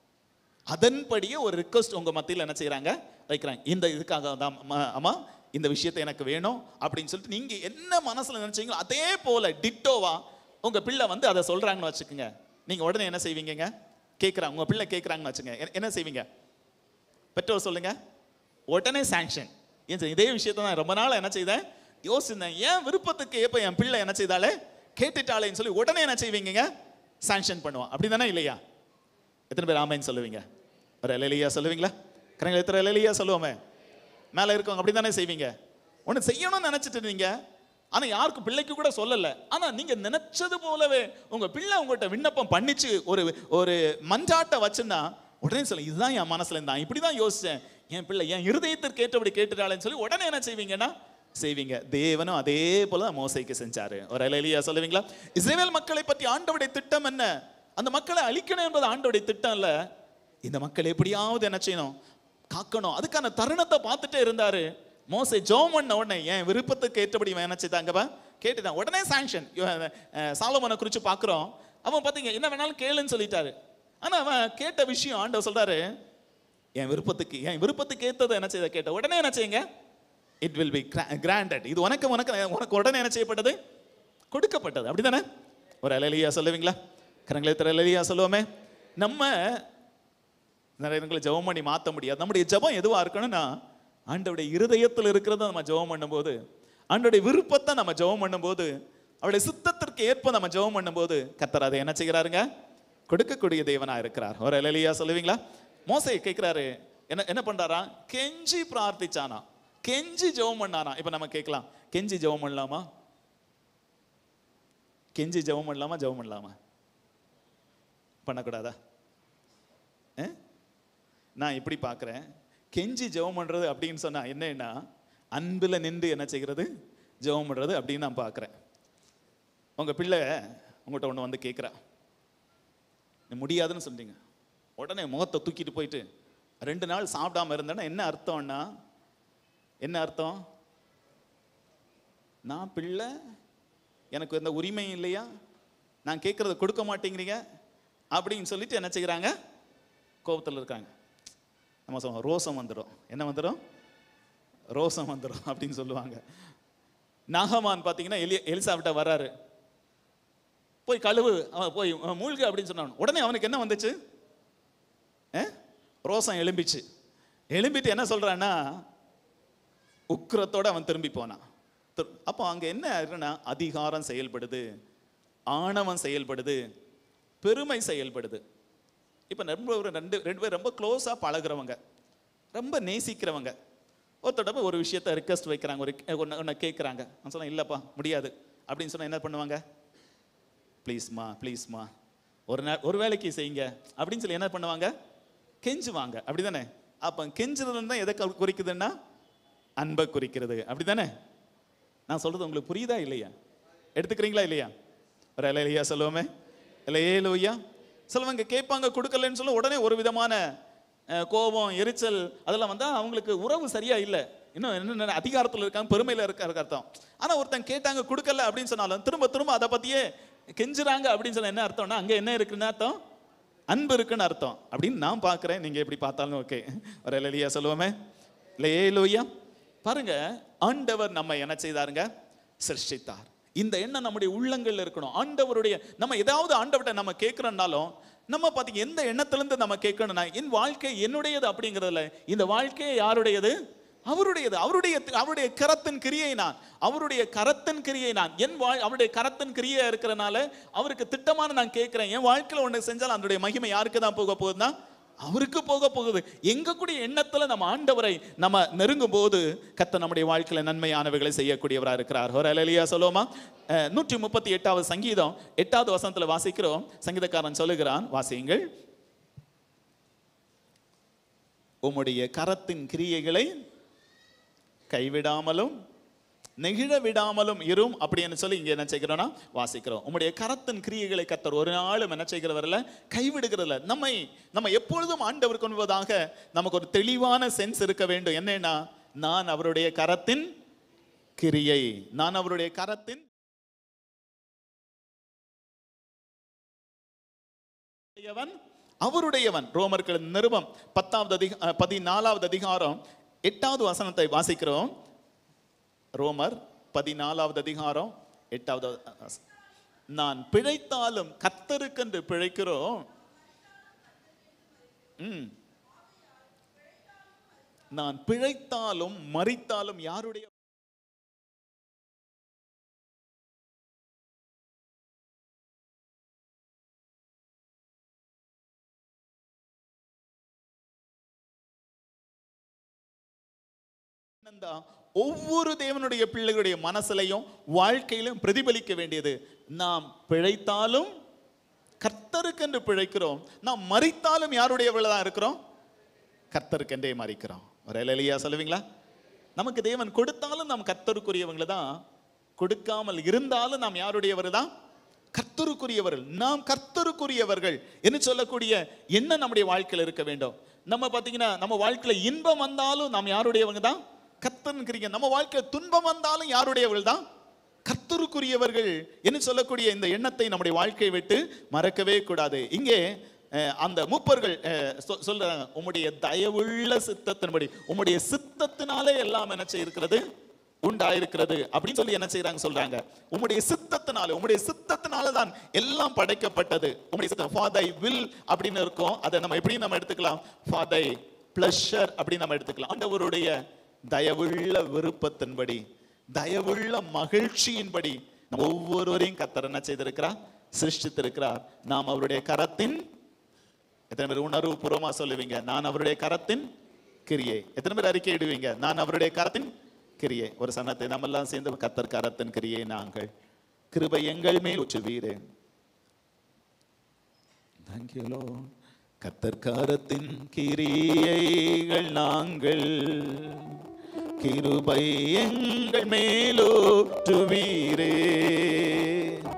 அதன்படியே ஒரு ரிக்வஸ்ட் உங்க மத்தியில் என்ன செய்றாங்க வைக்கிறாங்க இந்த இதுக்காக தான் அம்மா- அம்மா இந்த விஷயத்தை எனக்கு வேணும் அப்படின்னு சொல்லிட்டு நீங்க என்ன மனசுல நினைச்சீங்களோ அதே போல டிட்டோவா உங்க பிள்ளை வந்து அதை சொல்றாங்கன்னு வச்சுக்கோங்க நீங்க உடனே என்ன செய்வீங்கங்க கேட்குறாங்க உங்க பிள்ளை கேட்குறாங்கன்னு வச்சுங்க என்ன- என்ன செய்வீங்க பெற்றோர் சொல்லுங்க உடனே சாங்ஷன் ஏன் சார் இதே விஷயத்தை நான் ரொம்ப நாள் என்ன செய்தேன் யோசிந்தேன் ஏன் விருப்பத்துக்கு ஏற்ப என் பிள்ளை என்ன செய்தாலே கேட்டுட்டாளேன்னு சொல்லி உடனே என்ன செய்வீங்க சாங்ஷன் பண்ணுவான் அப்படி தானே இல்லையா எத்தனை பேர் ஆமைன்னு சொல்லுவீங்க ஒரு எலையா சொல்லுவீங்களா கரங்களை எத்தனை எலையா சொல்லுவோமே மேலே இருக்கவங்க அப்படி தானே செய்வீங்க ஒன்று செய்யணும்னு நினைச்சிட்டு இருந்தீங்க ஆனா யாருக்கும் பிள்ளைக்கு கூட சொல்லல ஆனா நீங்க நினைச்சது போலவே உங்க பிள்ளை உங்கள்கிட்ட விண்ணப்பம் பண்ணிச்சு ஒரு ஒரு மஞ்சாட்டை வச்சுன்னா உடனே சொல்ல இதுதான் என் மனசுல இருந்தான் இப்படிதான் யோசிச்சேன் என் பிள்ளை என் இருதயத்திற்கு கேட்டபடி கேட்டுட்டாளேன்னு சொல்லி உடனே என்ன செய்வீங்கன்னா செய்வீங்க தேவனும் அதே போல தான் மோசைக்கு செஞ்சாரு ஒரு எலியா சொல்லுவீங்களா இஸ்ரேல் மக்களை பற்றி ஆண்டவுடைய திட்டம் என்ன அந்த மக்களை அழிக்கணும் என்பது ஆண்டவுடைய திட்டம் இல்ல இந்த மக்கள் எப்படியாவது என்ன செய்யணும் காக்கணும் அதுக்கான தருணத்தை பார்த்துட்டே இருந்தாரு மோசை ஜோம் பண்ண உடனே என் விருப்பத்துக்கு ஏற்றபடி இவன் என்ன செய்தாங்கப்பா கேட்டுதான் உடனே சாங்ஷன் சாலமனை குறித்து பார்க்குறோம் அவன் பார்த்தீங்க என்ன வேணாலும் கேளுன்னு சொல்லிட்டாரு ஆனா அவன் கேட்ட விஷயம் ஆண்டவர் சொல்றாரு என் விருப்பத்துக்கு என் விருப்பத்துக்கு ஏத்ததை என்ன செய்த கேட்ட உடனே என்ன செய்யுங்க இட் வில் பி கிராண்டட் இது உனக்கு உனக்கு உனக்கு உடனே என்ன செய்யப்பட்டது கொடுக்கப்பட்டது அப்படிதானே ஒரு அலையிலியா சொல்லுவீங்களா கரங்களை திற அலையிலியா சொல்லுவோமே நம்ம நிறைய இடங்களை ஜெபம் பண்ணி மாற்ற முடியாது நம்முடைய ஜெபம் எதுவா இருக்கணும்னா ஆண்டவுடைய இருதயத்தில் இருக்கிறத நம்ம ஜெபம் பண்ணும்போது ஆண்டவுடைய விருப்பத்தை நம்ம ஜெபம் பண்ணும்போது அவருடைய சித்தத்திற்கு ஏற்ப நம்ம ஜெபம் பண்ணும்போது கர்த்தர் அதை என்ன செய்கிறாருங்க கொடுக்கக்கூடிய தேவனா இருக்கிறார் ஒரு அலையிலியா சொல்லுவீங்களா மோசையை கேட்கிறாரு என்ன என்ன பண்றாரா கெஞ்சி பிரார்த்திச்சானா கெஞ்சி ஜெபம் பண்ணானா இப்ப நம்ம கேட்கலாம் கெஞ்சி ஜெபம் பண்ணலாமா கெஞ்சி ஜெபம் பண்ணலாமா ஜெபம் பண்ணலாமா பண்ணக்கூடாதா ஆ? நான் இப்படி பார்க்குறேன் கெஞ்சி ஜெபம் பண்ணுறது அப்படின்னு சொன்னா என்னன்னா அன்பில் நின்று என்ன செய்கிறது ஜெபம் பண்ணுறது அப்படின்னு நான் பார்க்குறேன் உங்கள் பிள்ளை உங்கள்கிட்ட ஒன்று வந்து கேட்குறா நீ முடியாதுன்னு சொல்றீங்க உடனே முகத்தை தூக்கிட்டு போயிட்டு ரெண்டு நாள் சாப்பிடாம இருந்தேன்னா என்ன அர்த்தம்னா என்ன அர்த்தம் நான் பிள்ளை எனக்கு எந்த உரிமையும் இல்லையா நான் கேட்கறத கொடுக்க மாட்டேங்கிறீங்க அப்படின்னு சொல்லிட்டு என்ன செய்கிறாங்க கோபத்தில் இருக்காங்க நம்ம சொல்லுவோம் ரோசம் வந்துடும் என்ன வந்துடும் ரோசம் வந்துடும் அப்படின்னு சொல்லுவாங்க நாகமான் பார்த்தீங்கன்னா எலி எலிசாவிட்ட வராரு போய் கழுவு அவன் போய் அஹ், மூழ்கு அப்படின்னு சொன்னான் உடனே அவனுக்கு என்ன வந்துச்சு அஹ்? ரோசம் எழும்பிச்சு எழும்பிட்டு என்ன சொல்றான்னா உக்கிரத்தோட அவன் திரும்பி போனான் திரு- அப்போ அங்க என்ன இருக்குன்னா அதிகாரம் செயல்படுது ஆணவம் செயல்படுது பெருமை செயல்படுது இப்போ ரொம்ப ஒரு ரெண்டு ரெண்டு பேர் ரொம்ப க்ளோஸாக பழகுறவங்க ரொம்ப நேசிக்கிறவங்க ஒருத்தோட போய் ஒரு விஷயத்த ரிக்வஸ்ட் வைக்கிறாங்க ஒரு ஒன்று ஒன்று கேட்குறாங்க நான் சொன்னேன் இல்லைப்பா முடியாது அப்படின்னு சொன்னால் என்ன பண்ணுவாங்க ப்ளீஸ்மா ப்ளீஸ்மா ஒரு நாள் ஒரு வேலைக்கு செய்யுங்க அப்படின்னு சொல்லி என்ன பண்ணுவாங்க கெஞ்சுவாங்க அப்படிதானே அப்போ கெஞ்சுறது தான் எதை கு- குறிக்குதுன்னா அன்பை குறிக்கிறது அப்படிதானே நான் சொல்றது உங்களுக்கு புரியுதா இல்லையா எடுத்துக்கிறீங்களா இல்லையா ஒரு இல்லையா சொல்லுவோமே இல்லை ஏலோய்யா சிலவங்க கேட்பாங்க கொடுக்கலன்னு சொல்ல உடனே ஒரு விதமான அஹ், கோபம் எரிச்சல் அதெல்லாம் வந்தா அவங்களுக்கு உறவு சரியா இல்லை இன்னும் என்ன அதிகாரத்தில் இருக்காங்க பெருமையில இருக்க இருக்க அர்த்தம் ஆனா ஒருத்தன் கேட்டாங்க கொடுக்கல அப்படின்னு சொன்னாலும் திரும்ப திரும்ப அதை பத்தியே கெஞ்சுறாங்க அப்படின்னு சொன்னா என்ன அர்த்தம்னா அங்க என்ன இருக்குன்னு அர்த்தம் அன்பு இருக்குன்னு அர்த்தம் அப்படின்னு நான் பார்க்குறேன் நீங்க எப்படி பார்த்தாலும் ஓகே ஒரு இல்லையா சொல்லுவோமே இல்லை ஏலோய்யா பாருங்க ஆண்டவர் நம்ம என்ன செய்தாருங்க சிருஷ்டித்தார் இந்த எண்ணம் நம்முடைய உள்ளங்கள்ல இருக்கணும் ஆண்டவருடைய நம்ம ஏதாவது ஆண்டவர்கிட்ட நம்ம கேட்கிறோம்னாலும் நம்ம பார்த்தீங்க எந்த எண்ணத்திலிருந்து நம்ம கேட்கணும்னா என் வாழ்க்கை என்னுடையது அப்படிங்கிறதுல இந்த வாழ்க்கையே யாருடையது அவருடையது அவருடைய அவருடைய கரத்தின் கிரியை நான் அவருடைய கரத்தின் கிரியை நான் என் வாழ் அவருடைய கரத்தின் கிரியை இருக்கிறனால அவருக்கு திட்டமான நான் கேட்கிறேன் என் வாழ்க்கையில ஒன்று செஞ்சால் அதனுடைய மகிமை யாருக்கு தான் போக போகுதுன்னா அவருக்கு போக போகுது எங்க கூடிய எண்ணத்துல நம்ம ஆண்டவரை நம்ம நெருங்கும் போது கத்த நம்முடைய வாழ்க்கையில நன்மையானவைகளை செய்யக்கூடியவரா இருக்கிறார் ஒரு அலையா சொல்லுவோமா அஹ், நூற்றி முப்பத்தி எட்டாவது சங்கீதம் எட்டாவது வசனத்துல வாசிக்கிறோம் சங்கீதக்காரன் சொல்லுகிறான் வாசியுங்கள் உம்முடைய கரத்தின் கிரியைகளை கைவிடாமலும் நெகிழ விடாமலும் இரும் அப்படின்னு சொல்லி இங்க என்ன செய்கிறோம்னா வாசிக்கிறோம் உம்முடைய கரத்தின் கிரியைகளை கத்தர் ஒரு நாளும் என்ன செய்கிறவரில் கைவிடுகிறதில்ல நம்மை நம்ம எப்பொழுதும் ஆண்டவர் கொள்வதாக நமக்கு ஒரு தெளிவான சென்ஸ் இருக்க வேண்டும் என்னன்னா நான் அவருடைய கரத்தின் கிரியை நான் அவருடைய கரத்தின் உடையவன் அவருடையவன் ரோமர்கள் நிருபம் பத்தாவது அதிக அஹ், பதினாலாவது அதிகாரம் எட்டாவது வசனத்தை வாசிக்கிறோம் ரோமர் பதினாலாவது அதிகாரம் எட்டாவது வசனம். நான் பிழைத்தாலும் கத்தருக்கென்று பிழைக்கிறோம் ம். நான் பிழைத்தாலும் மறித்தாலும் யாருடைய என்னன்னா, ஒவ்வொரு தேவனுடைய பிள்ளைகளுடைய மனசுலையும் வாழ்க்கையிலும் பிரதிபலிக்க வேண்டியது நாம் பிழைத்தாலும் கர்த்தருக்கென்று பிழைக்கிறோம் நாம் மறித்தாலும் யாருடையவர்களா தான் இருக்கிறோம் கர்த்தருக்கென்றே மறிக்கிறோம் ஒரு எலியா சொல்லுவீங்களா நமக்கு தேவன் கொடுத்தாலும் நாம் கர்த்தருக்குரியவங்களை தான் கொடுக்காமல் இருந்தாலும் நாம் யாருடையவர் தான் கர்த்தருக்குரியவர்கள் நாம் கர்த்தருக்குரியவர்கள் என்று சொல்லக்கூடிய எண்ணம் நம்முடைய வாழ்க்கையில் இருக்க வேண்டும் நம்ம பார்த்தீங்கன்னா நம்ம வாழ்க்கையில இன்பம் வந்தாலும் நாம் யாருடையவங்க தான் கர்த்தனுக்குரிய நம்ம வாழ்க்கையில துன்பம் வந்தாலும் யாருடையவர்கள் தான் கர்த்தருக்குரியவர்கள் என்று சொல்லக்கூடிய இந்த எண்ணத்தை நம்முடைய வாழ்க்கையை விட்டு மறக்கவே கூடாது இங்கே அஹ், அந்த மூப்பர்கள் அஹ், சொ- சொல்றாங்க உம்முடைய தயவுள்ள சித்தத்தின்படி உம்முடைய சித்தத்தினாலே எல்லாம் என்ன செய்திருக்கிறது உண்டாயிருக்கிறது அப்படின்னு சொல்லி என்ன செய்றாங்க சொல்றாங்க உம்முடைய சித்தத்தினால உம்முடைய சித்தத்தினால தான் எல்லாம் படைக்கப்பட்டது உம்முடைய சித்தம் ஃபாதை வில் அப்படின்னு இருக்கும் அதை நம்ம எப்படி நம்ம எடுத்துக்கலாம் ஃபாதை பிளஷர் அப்படின்னு நம்ம எடுத்துக்கலாம் ஆண்டவருடைய தயவுள்ள விருப்பத்தின்படி தயவுள்ள மகிழ்ச்சியின்படி நம்ம ஒவ்வொருவரையும் கத்தர் என்ன செய்திருக்கிறார் சிருஷ்டித்திருக்கிறார் நாம் அவருடைய கரத்தின் எத்தனை பேர் உணர்வு பூர்வமா சொல்லுவீங்க நான் அவருடைய கரத்தின் கிரியை எத்தனை பேர் அறிக்கை இடுவீங்க நான் அவருடைய கரத்தின் கிரியை ஒரு சனத்தை நம்ம எல்லாம் சேர்ந்து கத்தர் கரத்தின் கிரியை நாங்கள் கிருபை எங்கள் மேல் உச்சுவீரே தேங்க்யூ லோ கத்தர் கரத்தின் கிரியைகள் நாங்கள் கிருபை எங்கள் மேலூற்றுவீரே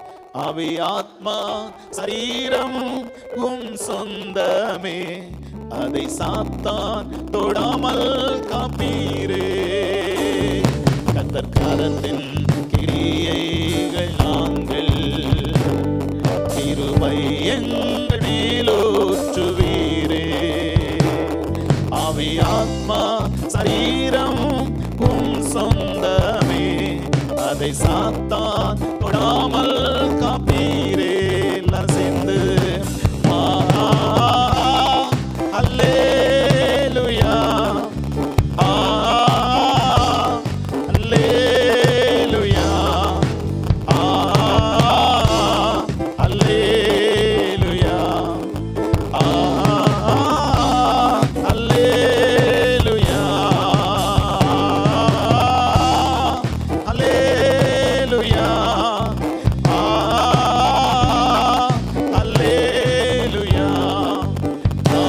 அவி ஆத்மா சரீரம் உம் சொந்தமே அதை சாத்தான் தொடாமல் காப்பீரே கத்தற்காரத்தின் கிரியைகள் நாங்கள் கிருபை எங்கள் மேலூற்றுவீரே ஆவி ஆத்மா சரீரம் உம் சொந்தமே அதை சாத்தான் தொடாமல் காப்பீரே எல்லாரும் சேர்ந்து ஆ, அல்லேலூயா ஆ, அல்லேலூயா ஆ, அல்லேலூயா ஆ, அல்லேலூயா அல்லேலூயா ஆ, அல்லேலூயா ஆ,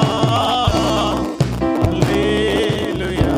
அல்லேலூயா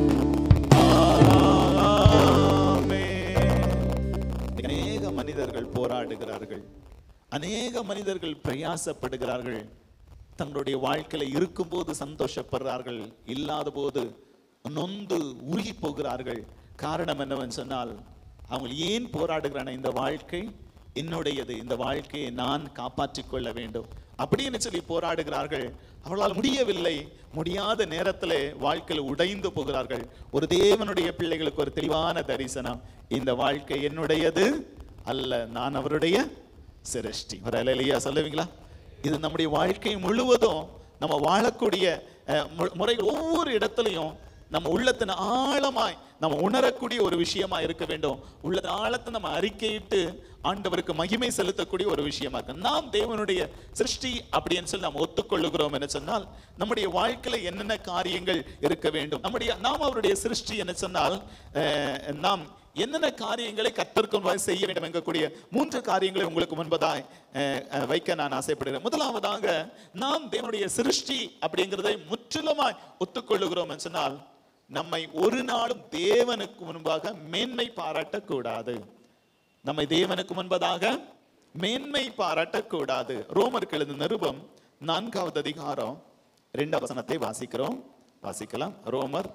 ஆமென். அநேக மனிதர்கள் போராடுகிறார்கள் அநேக மனிதர்கள் பிரயாசப்படுகிறார்கள் தங்களுடைய வாழ்க்கையில இருக்கும்போது சந்தோஷப்படுறார்கள் இல்லாத போது நொந்து உருகி போகிறார்கள் காரணம் என்னவென்று சொன்னால் அவங்க ஏன் போராடுகிறான இந்த வாழ்க்கை என்னுடையது இந்த வாழ்க்கையை நான் காப்பாற்றிக் கொள்ள வேண்டும் அப்படின்னு சொல்லி போராடுகிறார்கள் அவர்களால் முடியவில்லை முடியாத நேரத்தில் வாழ்க்கையில் உடைந்து போகிறார்கள் ஒரு தேவனுடைய பிள்ளைகளுக்கு ஒரு தெளிவான தரிசனம் இந்த வாழ்க்கை என்னுடையது அல்ல நான் அவருடைய சிரஷ்டி ஒரு அலையிலையா சொல்லுவீங்களா இது நம்முடைய வாழ்க்கை முழுவதும் நம்ம வாழக்கூடிய அஹ், மு- முறை ஒவ்வொரு இடத்துலையும் நம்ம உள்ளத்தின் ஆழமாய் நம்ம உணரக்கூடிய ஒரு விஷயமா இருக்க வேண்டும் உள்ளத்தின் ஆழத்தை நம்ம அறிக்கையிட்டு ஆண்டவருக்கு மகிமை செலுத்தக்கூடிய ஒரு விஷயமா இருக்கு நாம் தேவனுடைய சிருஷ்டி அப்படின்னு சொல்லி நாம் ஒத்துக்கொள்ளுகிறோம் என்று சொன்னால் நம்முடைய வாழ்க்கையில என்னென்ன காரியங்கள் இருக்க வேண்டும் நம்முடைய நாம் அவருடைய சிருஷ்டி என்று சொன்னால் அஹ், நாம் என்னென்ன காரியங்களை கத்தருக்கு முன்பாக செய்ய வேண்டும் என்கக்கூடிய மூன்று காரியங்களை உங்களுக்கு முன்பதாய் அஹ், அஹ், வைக்க நான் ஆசைப்படுகிறேன் முதலாவதாக நாம் தேவனுடைய சிருஷ்டி அப்படிங்கிறதை முற்றிலுமாய் ஒத்துக்கொள்ளுகிறோம் என்று சொன்னால் நம்மை ஒரு நாளும் தேவனுக்கு முன்பாக மேன்மை பாராட்டக்கூடாது நம்மை தேவனுக்கு முன்பதாக மேன்மை பாராட்டக்கூடாது ரோமருக்கு எழுந்த நிருபம் நான்காவது அதிகாரம் இரண்டாம் வசனத்தை வாசிக்கிறோம் வாசிக்கலாம் ரோமர்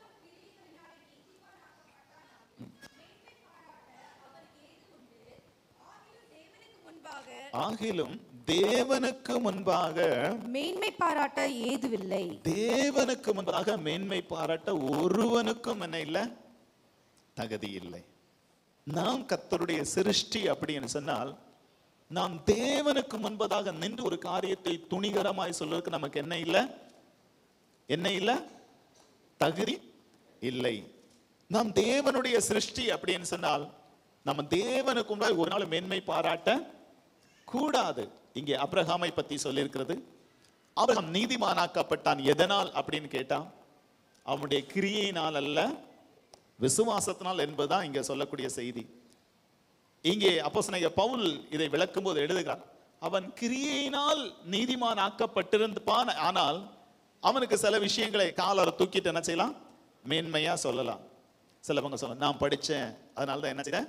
முன்பாக ஆகிலும் தேவனுக்கு முன்பாக மேன்மை பாராட்ட ஏதுவில்லை தேவனுக்கு முன்பாக மேன்மை பாராட்ட ஒருவனுக்கும் என்ன இல்லை தகுதி இல்லை நாம் கர்த்தருடைய சிருஷ்டி அப்படின்னு சொன்னால் நாம் தேவனுக்கு முன்பதாக நின்று ஒரு காரியத்தை துணிகரமாய் சொல்வதற்கு நமக்கு என்ன இல்லை என்ன இல்லை தகுதி இல்லை நாம் தேவனுடைய சிருஷ்டி அப்படின்னு சொன்னால் நம்ம தேவனுக்கு முன்பாக ஒரு நாள் மேன்மை பாராட்ட கூடாது இங்கே அப்ரஹாமை பத்தி சொல்லியிருக்கிறது அப்ரஹாம் நீதிமானாக்கப்பட்டான் எதனால் அப்படின்னு கேட்டான் அவனுடைய கிரியையினால் அல்ல விசுவாசத்தினால் என்பதுதான் இங்க சொல்லக்கூடிய செய்தி இங்கே அப்போஸ்தலனாகிய பவுல் இதை விளக்கும் போது எழுதுகிறார் அவன் கிரியையினால் நீதிமான் ஆக்கப்பட்டிருப்பான் ஆனால் அவனுக்கு சில விஷயங்களை காலரை தூக்கிட்டு என்ன செய்யலாம் மேன்மையா சொல்லலாம் சிலவங்க சொல்ல நான் படிச்சேன் அதனால தான் என்ன செய்தேன்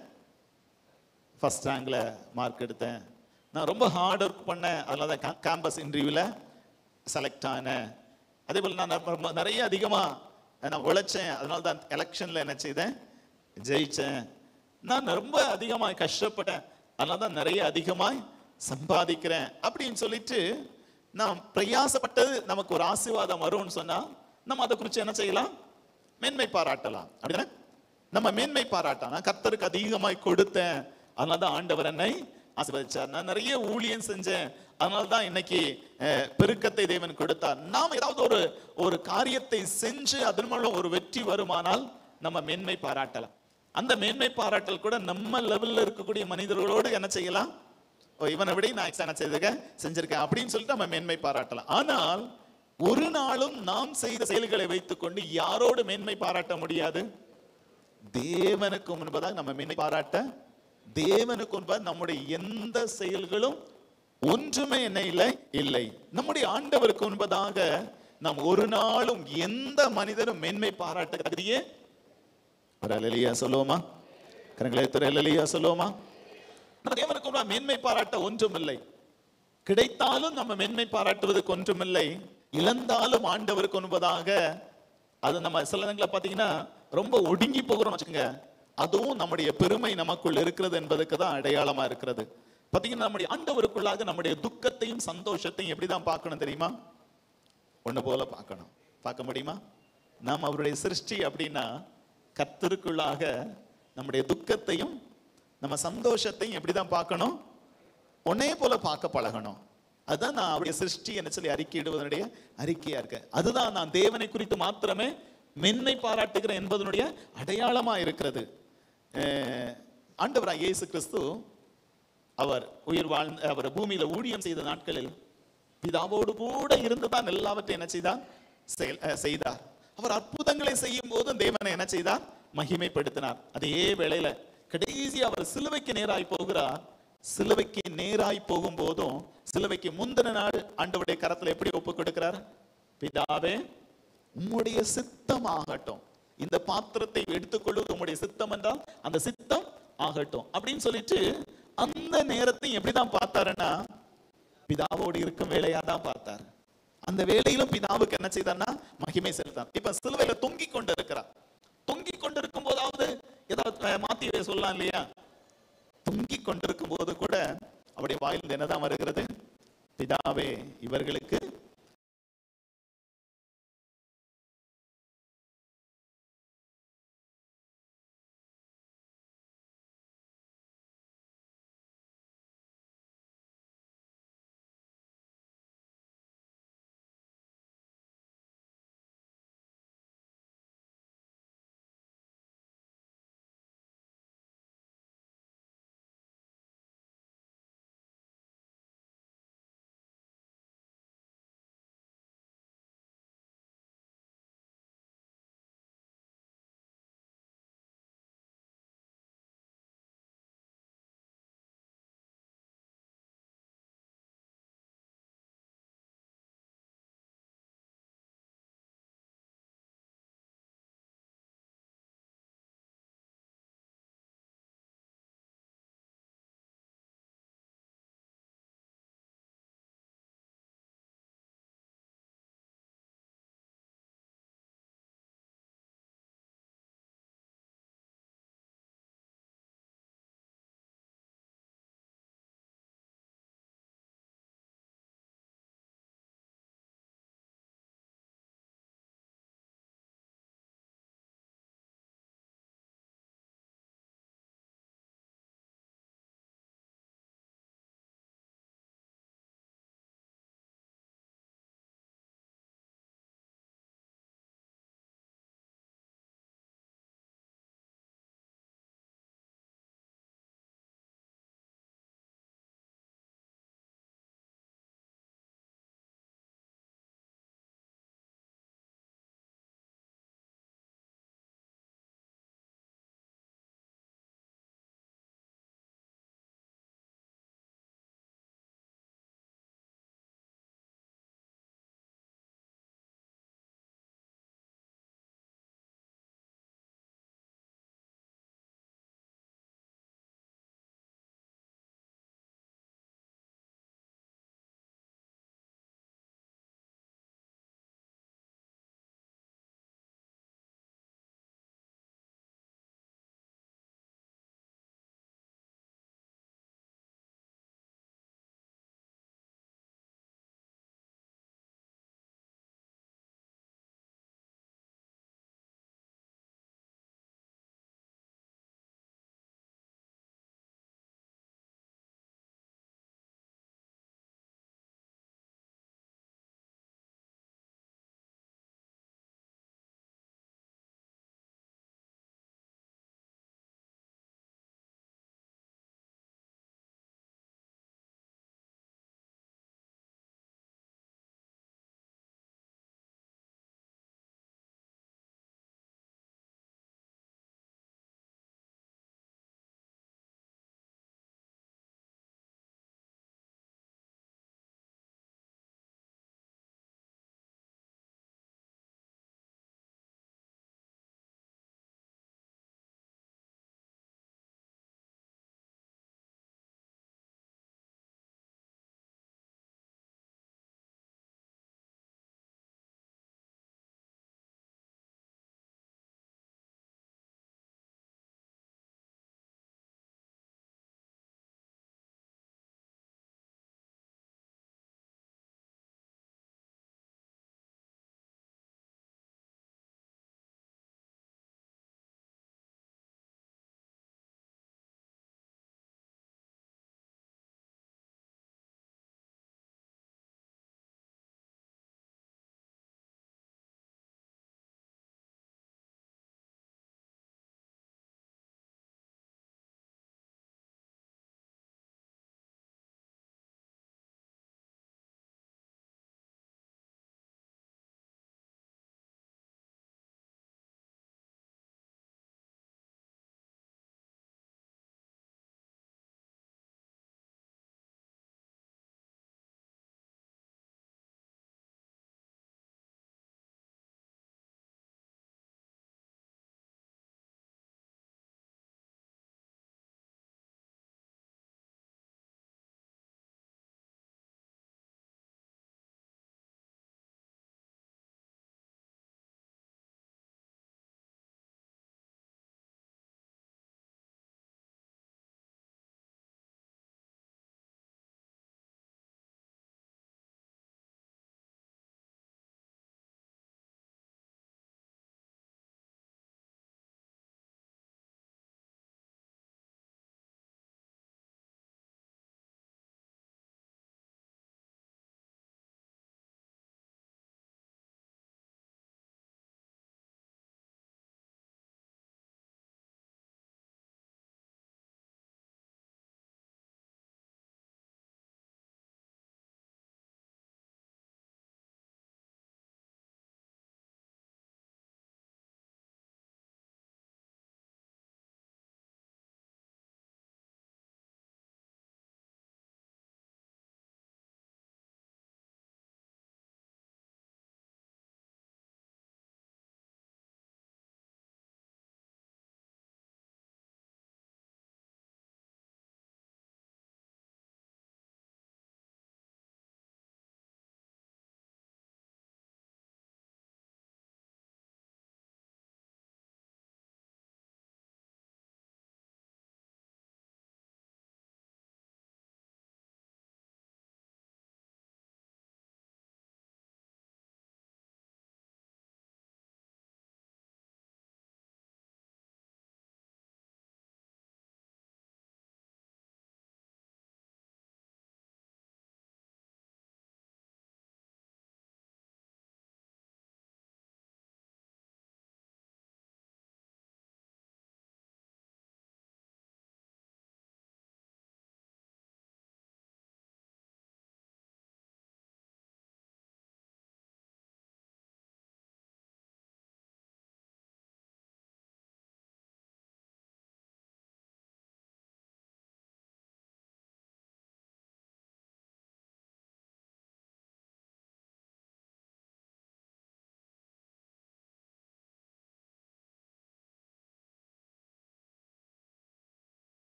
ஃபர்ஸ்ட் ரேங்க்ல மார்க் எடுத்தேன் நான் ரொம்ப ஹார்ட் ஒர்க் பண்ணேன் அதனால தான் கேம்பஸ் இன்டர்வியூவில் செலக்ட் ஆனேன் அதே போல் நான் ரொம்ப- ரொம்ப நிறைய அதிகமாக நான் உழைச்சேன் அதனால தான் எலெக்ஷனில் என்ன செய்தேன் ஜெயிச்சேன் நான் ரொம்ப அதிகமாக கஷ்டப்பட்டேன் அதனால தான் நிறைய அதிகமாய் சம்பாதிக்கிறேன் அப்படின்னு சொல்லிட்டு நாம் பிரயாசப்பட்டது நமக்கு ஒரு ஆசீர்வாதம் வரும்னு சொன்னா நம்ம அதை குறித்து என்ன செய்யலாம் மேன்மை பாராட்டலாம் அப்படிதானே நம்ம மேன்மை பாராட்டலாம் நான் கர்த்தருக்கு அதிகமாய் கொடுத்தேன் அதனால தான் ஆண்டவர் என்னை ஆசீர்வதிச்சார் நான் நிறைய ஊழியம் செஞ்சேன் அதனால தான் இன்னைக்கு அஹ், பெருக்கத்தை தேவன் கொடுத்தார் நாம் ஏதாவது ஒரு ஒரு காரியத்தை செஞ்சு அதன் மூலம் ஒரு வெற்றி வருமானால் நம்ம மேன்மை பாராட்டலாம் அந்த மேன்மை பாராட்டல் கூட நம்ம லெவல்ல இருக்கக்கூடிய மனிதர்களோடு என்ன செய்யலாம் ஓ இவனை விட நான் எக்ஸ்ட்ரா என்ன செய்திருக்கேன் செஞ்சிருக்கேன் அப்படின்னு சொல்லிட்டு நம்ம மேன்மை பாராட்டலாம் ஆனால் ஒரு நாளும் நாம் செய்த செயல்களை வைத்துக்கொண்டு யாரோடு மேன்மை பாராட்ட முடியாது தேவனுக்கு முன்பதாக நம்ம மேன்மை பாராட்ட தேவனுக்கு முன்பாக நம்முடைய எந்த செயல்களும் ஒன்றுமே என்ன இல்லை இல்லை நம்முடைய ஆண்டவருக்கு முன்பதாக நாம் ஒரு நாளும் எந்த மனிதரும் மேன்மை பாராட்ட தகுதியே ஒரு அலலியா சொல்லுவோமா கரங்களை துறை அலலியா சொல்லுவோமா நம்ம தேவனுக்கு முன்பாக மேன்மை பாராட்ட ஒன்றுமில்லை கிடைத்தாலும் நம்ம மேன்மை பாராட்டுவதற்கு ஒன்றுமில்லை இழந்தாலும் ஆண்டவருக்கு முன்பதாக அது நம்ம சில நேரங்களில் பார்த்தீங்கன்னா ரொம்ப ஒடுங்கி போகிறோம் வச்சுக்கோங்க அதுவும் நம்முடைய பெருமை நமக்குள் இருக்கிறது என்பதுக்கு தான் அடையாளமா இருக்கிறது பார்த்தீங்கன்னா நம்முடைய ஆண்டவருக்குள்ளாக நம்முடைய துக்கத்தையும் சந்தோஷத்தையும் எப்படி தான் பார்க்கணும் தெரியுமா ஒண்ணு போல பார்க்கணும் பார்க்க முடியுமா நாம் அவருடைய சிருஷ்டி அப்படின்னா கர்த்தருக்குள்ளாக நம்முடைய துக்கத்தையும் நம்ம சந்தோஷத்தையும் எப்படி தான் பார்க்கணும் ஒன்னே போல பார்க்க பழகணும் அதுதான் நான் அவருடைய சிருஷ்டி என்ன சொல்லி அறிக்கையிடுவதனுடைய அறிக்கையா இருக்கு அதுதான் நான் தேவனை குறித்து மாத்திரமே மென்மை பாராட்டுகிறேன் என்பதனுடைய அடையாளமா இருக்கிறது அஹ் ஆண்டவராய் இயேசு கிறிஸ்து அவர் உயிர் வாழ்ந்த அவர் பூமியில ஊழியம் செய்த நாட்களில் பிதாவோடு கூட இருந்து தான் எல்லாவற்றையும் என்ன செய்தார் செயல்- அஹ் செய்தார் அவர் அற்புதங்களை செய்யும் போதும் தேவனை என்ன செய்தார் மகிமைப்படுத்தினார் அதே வேளையில கடைசி அவர் சிலுவைக்கு நேராய் போகிறார் சிலுவைக்கு நேராய் போகும் போதும் சிலுவைக்கு முந்தின நாள் ஆண்டவருடைய கரத்துல எப்படி ஒப்பு கொடுக்கிறார் பிதாவே உம்முடைய சித்தம் ஆகட்டும் இந்த பாத்திரத்தை எடுத்துக்கொள்வது உம்முடைய சித்தம் என்றால் அந்த சித்தம் ஆகட்டும் அப்படின்னு சொல்லிட்டு அந்த நேரத்தை எப்படிதான் பார்த்தாருன்னா பிதாவோடு இருக்கும் வேலையா தான் பார்த்தார் அந்த வேலையிலும் பிதாவுக்கு என்ன செய்தார்னா மகிமை செலுத்தார் இப்ப சிலுவையில தொங்கிக் கொண்டு இருக்கிறார் தொங்கிக் கொண்டிருக்கும் போதாவது ஏதாவது அஹ், மாத்தி சொல்லலாம் இல்லையா தொங்கிக் கொண்டிருக்கும் போது கூட அவருடைய வாயில் என்னதான் வருகிறது பிதாவே இவர்களுக்கு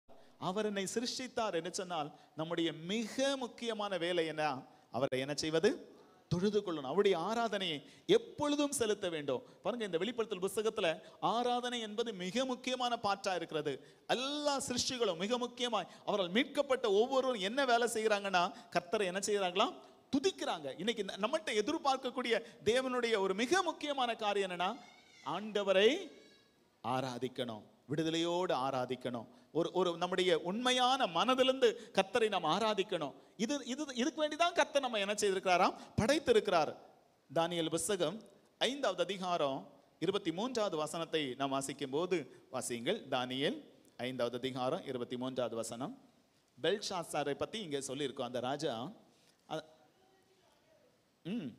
அவர் என்னை சிருஷ்டித்தார் என்று சொன்னால் நம்முடைய மிக முக்கியமான வேலை என்ன அவரை என்ன செய்வது தொழுது கொள்ளணும் அவருடைய ஆராதனையை எப்பொழுதும் செலுத்த வேண்டும் பாருங்க இந்த வெளிப்படுத்தல் புஸ்தகத்துல ஆராதனை என்பது மிக முக்கியமான பாற்றா இருக்கிறது எல்லா சிருஷ்டிகளும் மிக முக்கியமாய் அவர்கள் மீட்கப்பட்ட ஒவ்வொருவரும் என்ன வேலை செய்கிறாங்கன்னா கர்த்தரை என்ன செய்கிறாங்களாம் துதிக்கிறாங்க இன்னைக்கு ந- நம்மகிட்ட எதிர்பார்க்கக்கூடிய தேவனுடைய ஒரு மிக முக்கியமான காரியம் என்னன்னா ஆண்டவரை ஆராதிக்கணும் விடுதலையோடு ஆராதிக்கணும் ஒரு ஒரு நம்முடைய உண்மையான மனதிலிருந்து கர்த்தரை நாம் ஆராதிக்கணும் இது இது இதுக்கு வேண்டிதான் கர்த்தர் நம்ம என்ன செய்திருக்கிறாராம் படைத்திருக்கிறார் தானியேல் புஸ்தகம் ஐந்தாவது அதிகாரம் இருபத்தி மூன்றாவது வசனத்தை நாம் வாசிக்கும் போது வாசியுங்கள் தானியேல் ஐந்தாவது அதிகாரம் இருபத்தி மூன்றாவது வசனம் பெல்ஷாசாரை பத்தி இங்க சொல்லியிருக்கோம் அந்த ராஜா அ- ம்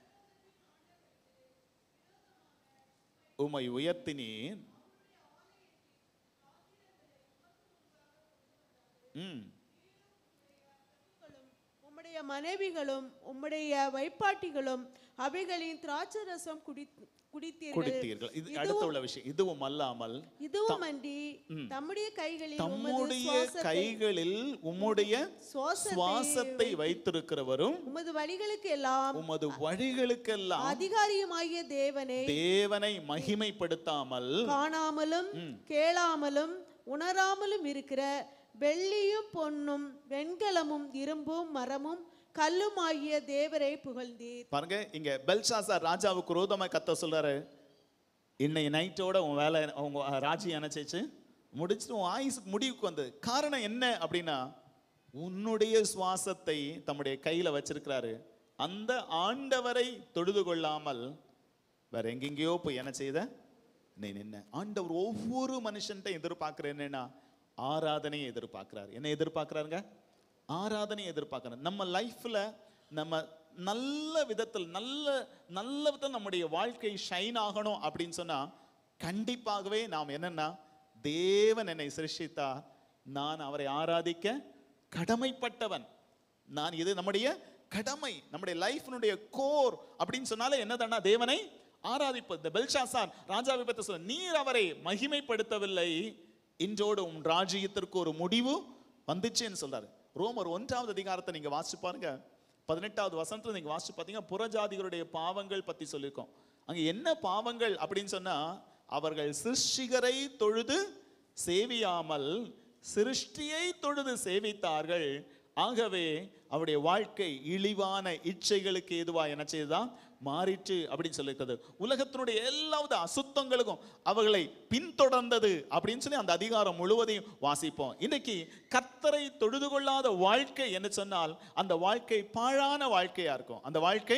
உமை உயர்த்தினீர் ம் உம்முடைய மனைவிகளும் உம்முடைய வைப்பாட்டிகளும் அவைகளின் திராட்சரசம் குடி குடித்தீர்கள் குடித்தீர்கள் இது அடுத்த உள்ள விஷயம் இதுவும் அல்லாமல் இதுவும் அன்றி தம்முடைய கைகளில் உமது தம்முடைய சுவாசத்தை- கைகளில் உம்முடைய சுவாசத்தை சுவாசத்தை வைத்திருக்கிறவரும் உமது வழிகளுக்கு எல்லாம் உமது வழிகளுக்கெல்லாம் அதிகாரியுமாகிய தேவனை தேவனை மகிமைப்படுத்தாமல் காணாமலும் கேளாமலும் உணராமலும் இருக்கிற வெள்ளியும் பொன்னும் வெண்கலமும் இரும்பும் மரமும் கல்லும் ஆகிய தேவரை புகழ்ந்தீர் பாருங்க இங்க பெல்ஷாசார் ராஜாவுக்கு ரோதமா கத்த சொல்றாரு இன்னைக்கு நைட்டோட உன் வேலை உங்க ராஜ்யம் என்ன செய்ச்சு முடிச்சுட்டு உன் ஆயுசுக்கு முடிவுக்கு வந்தது காரணம் என்ன அப்படின்னா உன்னுடைய சுவாசத்தை தம்முடைய கையில வச்சிருக்கிறாரு அந்த ஆண்டவரை தொழுது கொள்ளாமல் வேற எங்கெங்கேயோ போய் என்ன செய்த நீ நின்ன ஆண்டவர் ஒவ்வொரு மனுஷன்ட்ட எதிர்பார்க்கிற என்னன்னா ஆராதனையை எதிர்பார்க்கிறார் என்ன எதிர்பார்க்கிறாருங்க ஆராதனையை எதிர்பார்க்கிறார் நம்ம லைஃப்ல நம்ம நல்ல விதத்தில் நல்ல நல்ல விதத்தில் நம்முடைய வாழ்க்கை ஷைன் ஆகணும் அப்படின்னு சொன்னா கண்டிப்பாகவே நாம் என்னன்னா தேவன் என்னை சிருஷ்டித்தார் நான் அவரை ஆராதிக்க கடமைப்பட்டவன் நான் இது நம்முடைய கடமை நம்முடைய லைஃப்னுடைய கோர் அப்படின்னு சொன்னாலே என்னதானா தேவனை ஆராதிப்பது இந்த பெல்ஷாசான் ராஜாவை பற்றி சொல்ல நீர் அவரை மகிமைப்படுத்தவில்லை இன்றோடு உன் ராஜ்யத்திற்கு ஒரு முடிவு வந்துச்சுன்னு சொல்றாரு ரோமர் ஒன்றாவது அதிகாரத்தை நீங்க வாசிச்சு பாருங்க பதினெட்டாவது வசனத்துல நீங்க வாசிச்சு பார்த்தீங்கன்னா புறஜாதிகளுடைய பாவங்கள் பத்தி சொல்லியிருக்கோம் அங்க என்ன பாவங்கள் அப்படின்னு சொன்னா அவர்கள் சிருஷ்டிகரை தொழுது சேவியாமல் சிருஷ்டியை தொழுது சேவித்தார்கள் ஆகவே அவருடைய வாழ்க்கை இழிவான இச்சைகளுக்கு எதுவா என்ன செய்ததான் மாறிற்று அப்படின்னு சொல்லியிருக்கிறது உலகத்தினுடைய எல்லாவித அசுத்தங்களுக்கும் அவர்களை பின்தொடர்ந்தது அப்படின்னு சொல்லி அந்த அதிகாரம் முழுவதையும் வாசிப்போம் இன்னைக்கு கர்த்தரை தொழுது கொள்ளாத வாழ்க்கை என்ன சொன்னால் அந்த வாழ்க்கை பாழான வாழ்க்கையா இருக்கும் அந்த வாழ்க்கை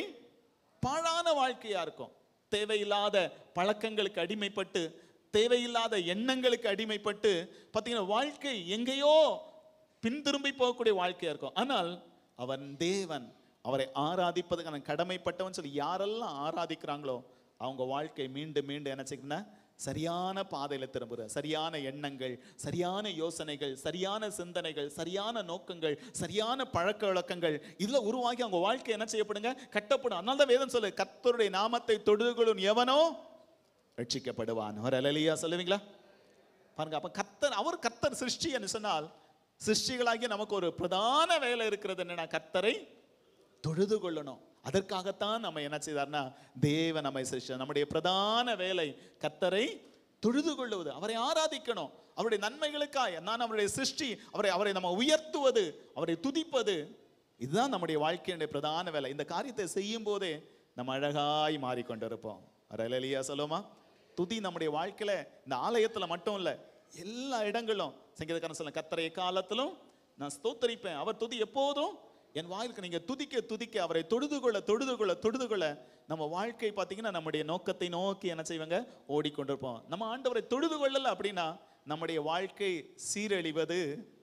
பாழான வாழ்க்கையா இருக்கும் தேவையில்லாத பழக்கங்களுக்கு அடிமைப்பட்டு தேவையில்லாத எண்ணங்களுக்கு அடிமைப்பட்டு பார்த்தீங்கன்னா வாழ்க்கை எங்கேயோ பின் திரும்பி போகக்கூடிய வாழ்க்கையா இருக்கும் ஆனால் அவன் தேவன் அவரை ஆராதிப்பதுக்கான கடமைப்பட்டவன் சொல்லி யாரெல்லாம் ஆராதிக்கிறாங்களோ அவங்க வாழ்க்கை மீண்டும் மீண்டும் என்ன செய்யுதுன்னா சரியான பாதையில திரும்புற சரியான எண்ணங்கள் சரியான யோசனைகள் சரியான சிந்தனைகள் சரியான நோக்கங்கள் சரியான பழக்க வழக்கங்கள் இதுல உருவாகி அவங்க வாழ்க்கை என்ன செய்யப்படுங்க கட்டப்படும் அதனால தான் வேதம் சொல்லு கர்த்தருடைய நாமத்தை தொழுதுகொள்ளும் எவனோ ரட்சிக்கப்படுவான் ஒரு அலலியா சொல்லுவீங்களா பாருங்க அப்ப கர்த்தர் அவர் கர்த்தர் சிருஷ்டி என்று சொன்னால் சிருஷ்டிகளாகிய நமக்கு ஒரு பிரதான வேலை இருக்கிறது என்னன்னா கர்த்தரை தொழுது கொள்ளணும் அதற்காகத்தான் நம்ம என்ன செய்தார்னா தேவ நம்மை சிருஷ்டி நம்முடைய பிரதான வேலை கர்த்தரை தொழுது கொள்ளுவது அவரை ஆராதிக்கணும் அவருடைய நன்மைகளுக்காய் நான் அவருடைய சிருஷ்டி அவரை அவரை நம்ம உயர்த்துவது அவரை துதிப்பது இதுதான் நம்முடைய வாழ்க்கையுடைய பிரதான வேலை இந்த காரியத்தை செய்யும் போதே நம்ம அழகாய் மாறிக்கொண்டிருப்போம் அரலியா சொல்லுமா துதி நம்முடைய வாழ்க்கையில இந்த ஆலயத்துல மட்டும் இல்ல எல்லா இடங்களும் சங்கீதக்காரன் சொல்ல கத்தரைய காலத்திலும் நான் ஸ்தோத்தரிப்பேன் அவர் துதி எப்போதும் என் வாயிலுக்கு நீங்க துதிக்க துதிக்க அவரை தொழுது கொள்ள தொழுது கொள்ள தொழுது கொள்ள நம்ம வாழ்க்கை பார்த்தீங்கன்னா நம்முடைய நோக்கத்தை நோக்கி என்ன செய்வாங்க ஓடிக்கொண்டிருப்போம் நம்ம ஆண்டவரை தொழுது கொள்ளல அப்படின்னா நம்முடைய வாழ்க்கை சீரழிவது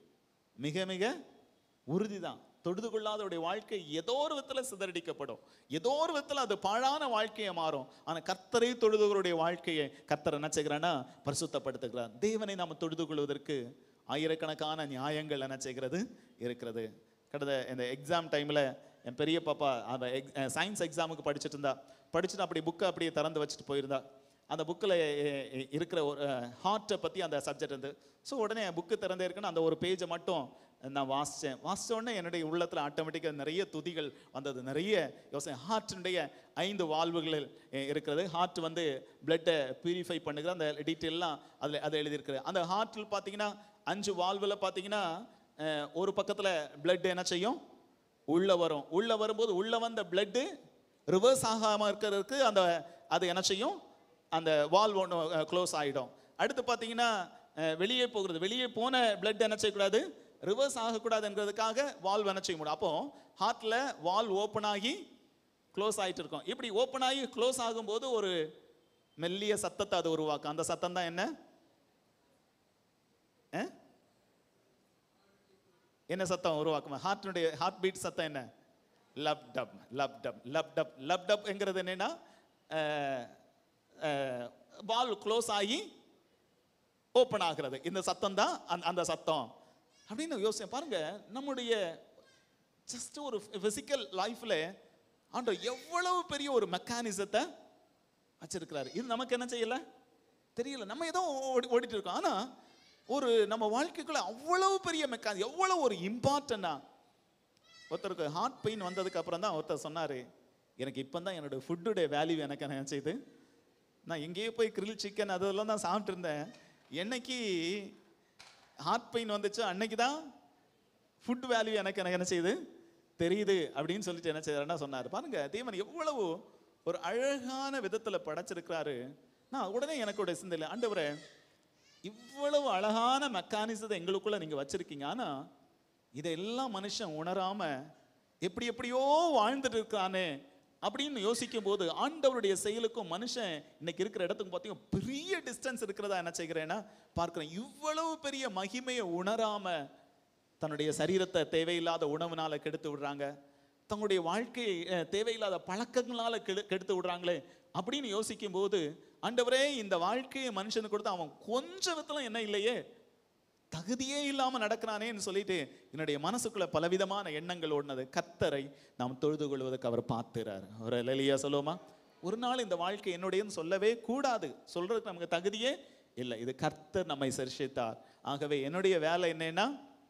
மிக மிக உறுதிதான் தொழுது கொள்ளாதவருடைய வாழ்க்கை ஏதோ ஒரு விதத்தில் சிதறடிக்கப்படும் ஏதோ ஒரு விதத்தில் அது பாழான வாழ்க்கையை மாறும் ஆனா கர்த்தரை தொழுதுகளுடைய வாழ்க்கையை கர்த்தர் என்ன செய்கிறான்னா பரிசுத்தப்படுத்துகிறார் தேவனை நாம் தொழுது கொள்வதற்கு ஆயிரக்கணக்கான நியாயங்கள் என்ன செய்கிறது இருக்கிறது கடந்த இந்த எக்ஸாம் டைம்ல என் பெரிய பாப்பா அந்த சயின்ஸ் எக்ஸாமுக்கு படிச்சுட்டு இருந்தா படிச்சுட்டு அப்படி புக்கை அப்படியே திறந்து வச்சுட்டு போயிருந்தா அந்த புக்கில் இருக்கிற ஒரு ஹார்ட்டை பற்றி அந்த சப்ஜெக்ட் இருந்து ஸோ உடனே புக்கு திறந்தே இருக்குன்னு அந்த ஒரு பேஜை மட்டும் நான் வாசித்தேன் வாசித்த உடனே என்னுடைய உள்ளத்தில் ஆட்டோமேட்டிக்காக நிறைய துதிகள் வந்தது நிறைய யோசனை ஹார்ட்டினுடைய ஐந்து வாழ்வுகளில் அஹ், இருக்கிறது ஹார்ட் வந்து பிளட்டை பியூரிஃபை பண்ணுகிற அந்த டீட்டெயிலாம் அதில் அதை எழுதியிருக்கிறது அந்த ஹார்ட்டில் பார்த்தீங்கன்னா அஞ்சு வாழ்வில் பார்த்தீங்கன்னா அஹ், ஒரு பக்கத்தில் பிளட் என்ன செய்யும் உள்ள வரும் உள்ள வரும்போது உள்ள வந்த பிளட்டு ரிவர்ஸ் ஆகாம இருக்கிறதுக்கு அந்த அது என்ன செய்யும் அந்த வால்வ் ஒன்று க்ளோஸ் ஆகிடும் அடுத்து பார்த்தீங்கன்னா அஹ், வெளியே போகிறது வெளியே போன பிளட் என்ன செய்யக்கூடாது ரிவர்ஸ் ஆகக்கூடாதுங்கிறதுக்காக வால்வ் என்ன செய்ய முடியும் அப்போ ஹார்ட்டில் வால்வ் ஓப்பன் ஆகி க்ளோஸ் ஆகிட்டு இருக்கும் இப்படி ஓப்பன் ஆகி க்ளோஸ் ஆகும்போது ஒரு மெல்லிய சத்தத்தை அது உருவாக்கும் அந்த சத்தம் தான் என்ன அஹ்? என்ன சத்தம் உருவாக்கும் ஹார்ட்டினுடைய ஹார்ட் பீட் சத்தம் என்ன lub dub lub dub lub dub lub டப்ங்கிறது என்னன்னா பால் க்ளோஸ் ஆகி ஓப்பன் ஆகிறது இந்த சத்தம் தான் அந்த அந்த சத்தம் அப்படின்னு யோசிச்சேன் பாருங்க நம்முடைய ஜஸ்ட் ஒரு ஃபிசிக்கல் லைஃப்ல ஆண்டவர் எவ்வளவு பெரிய ஒரு மெக்கானிசத்தை வச்சிருக்கிறாரு இது நமக்கு என்ன செய்யல தெரியல நம்ம ஏதோ ஓடி ஓடிட்டு இருக்கோம் ஆனா ஒரு நம்ம வாழ்க்கைக்குள்ள அவ்வளவு பெரிய மெக்கானி எவ்வளவு ஒரு இம்பார்ட்டண்டா ஒருத்தருக்கு ஹார்ட் பெயின் வந்ததுக்கு அப்புறம் தான் ஒருத்தர் சொன்னாரு எனக்கு இப்போ தான் என்னோட ஃபுட்டுடைய வேல்யூ எனக்கு என்ன செய்யுது நான் எங்கேயோ போய் கிரில் சிக்கன் அதெல்லாம் தான் சாப்பிட்டு இருந்தேன் என்னைக்கு ஹார்ட் பெயின் வந்துச்சு அன்னைக்கு தான் ஃபுட் வேல்யூ எனக்கு எனக்கு என்ன செய்யுது தெரியுது அப்படின்னு சொல்லிட்டு என்ன செய்யறாருன்னா சொன்னார் பாருங்க தேவன் எவ்வளவு ஒரு அழகான விதத்துல படைச்சிருக்கிறாரு நான் உடனே எனக்கு ஒரு சிந்தையில் ஆண்டவரே இவ்வளவு அழகான மெக்கானிசத்தை எங்களுக்குள்ள நீங்க வச்சிருக்கீங்க ஆனா இதெல்லாம் மனுஷன் உணராம எப்படி எப்படியோ வாழ்ந்துட்டு இருக்கானே அப்படின்னு யோசிக்கும் போது ஆண்டவருடைய செயலுக்கும் மனுஷன் இன்னைக்கு இருக்கிற இடத்துக்கு பார்த்தீங்கன்னா பெரிய டிஸ்டன்ஸ் இருக்கிறதா என்ன செய்கிறேன்னா பார்க்கிறேன் இவ்வளவு பெரிய மகிமையை உணராம தன்னுடைய சரீரத்தை தேவையில்லாத உணவுனால கெடுத்து விடுறாங்க தங்களுடைய வாழ்க்கையை அஹ், தேவையில்லாத பழக்கங்களால கெடு கெடுத்து விடுறாங்களே அப்படின்னு யோசிக்கும் போது ஆண்டவரே இந்த வாழ்க்கையை மனுஷனுக்கு கொடுத்து அவன் கொஞ்சம் விதத்துல என்ன இல்லையே தகுதியே இல்லாம நடக்கிறானேன்னு சொல்லிட்டு என்னுடைய மனசுக்குள்ள பலவிதமான எண்ணங்கள் ஓடினது கத்தரை நாம் தொழுது கொள்வதற்கு அவர் பார்த்துறாரு ஒரு லலியா சொல்லுவோமா ஒரு நாள் இந்த வாழ்க்கை என்னுடையன்னு சொல்லவே கூடாது சொல்றதுக்கு நமக்கு தகுதியே இல்லை இது கர்த்தர் நம்மை சரிசித்தார் ஆகவே என்னுடைய வேலை என்னன்னா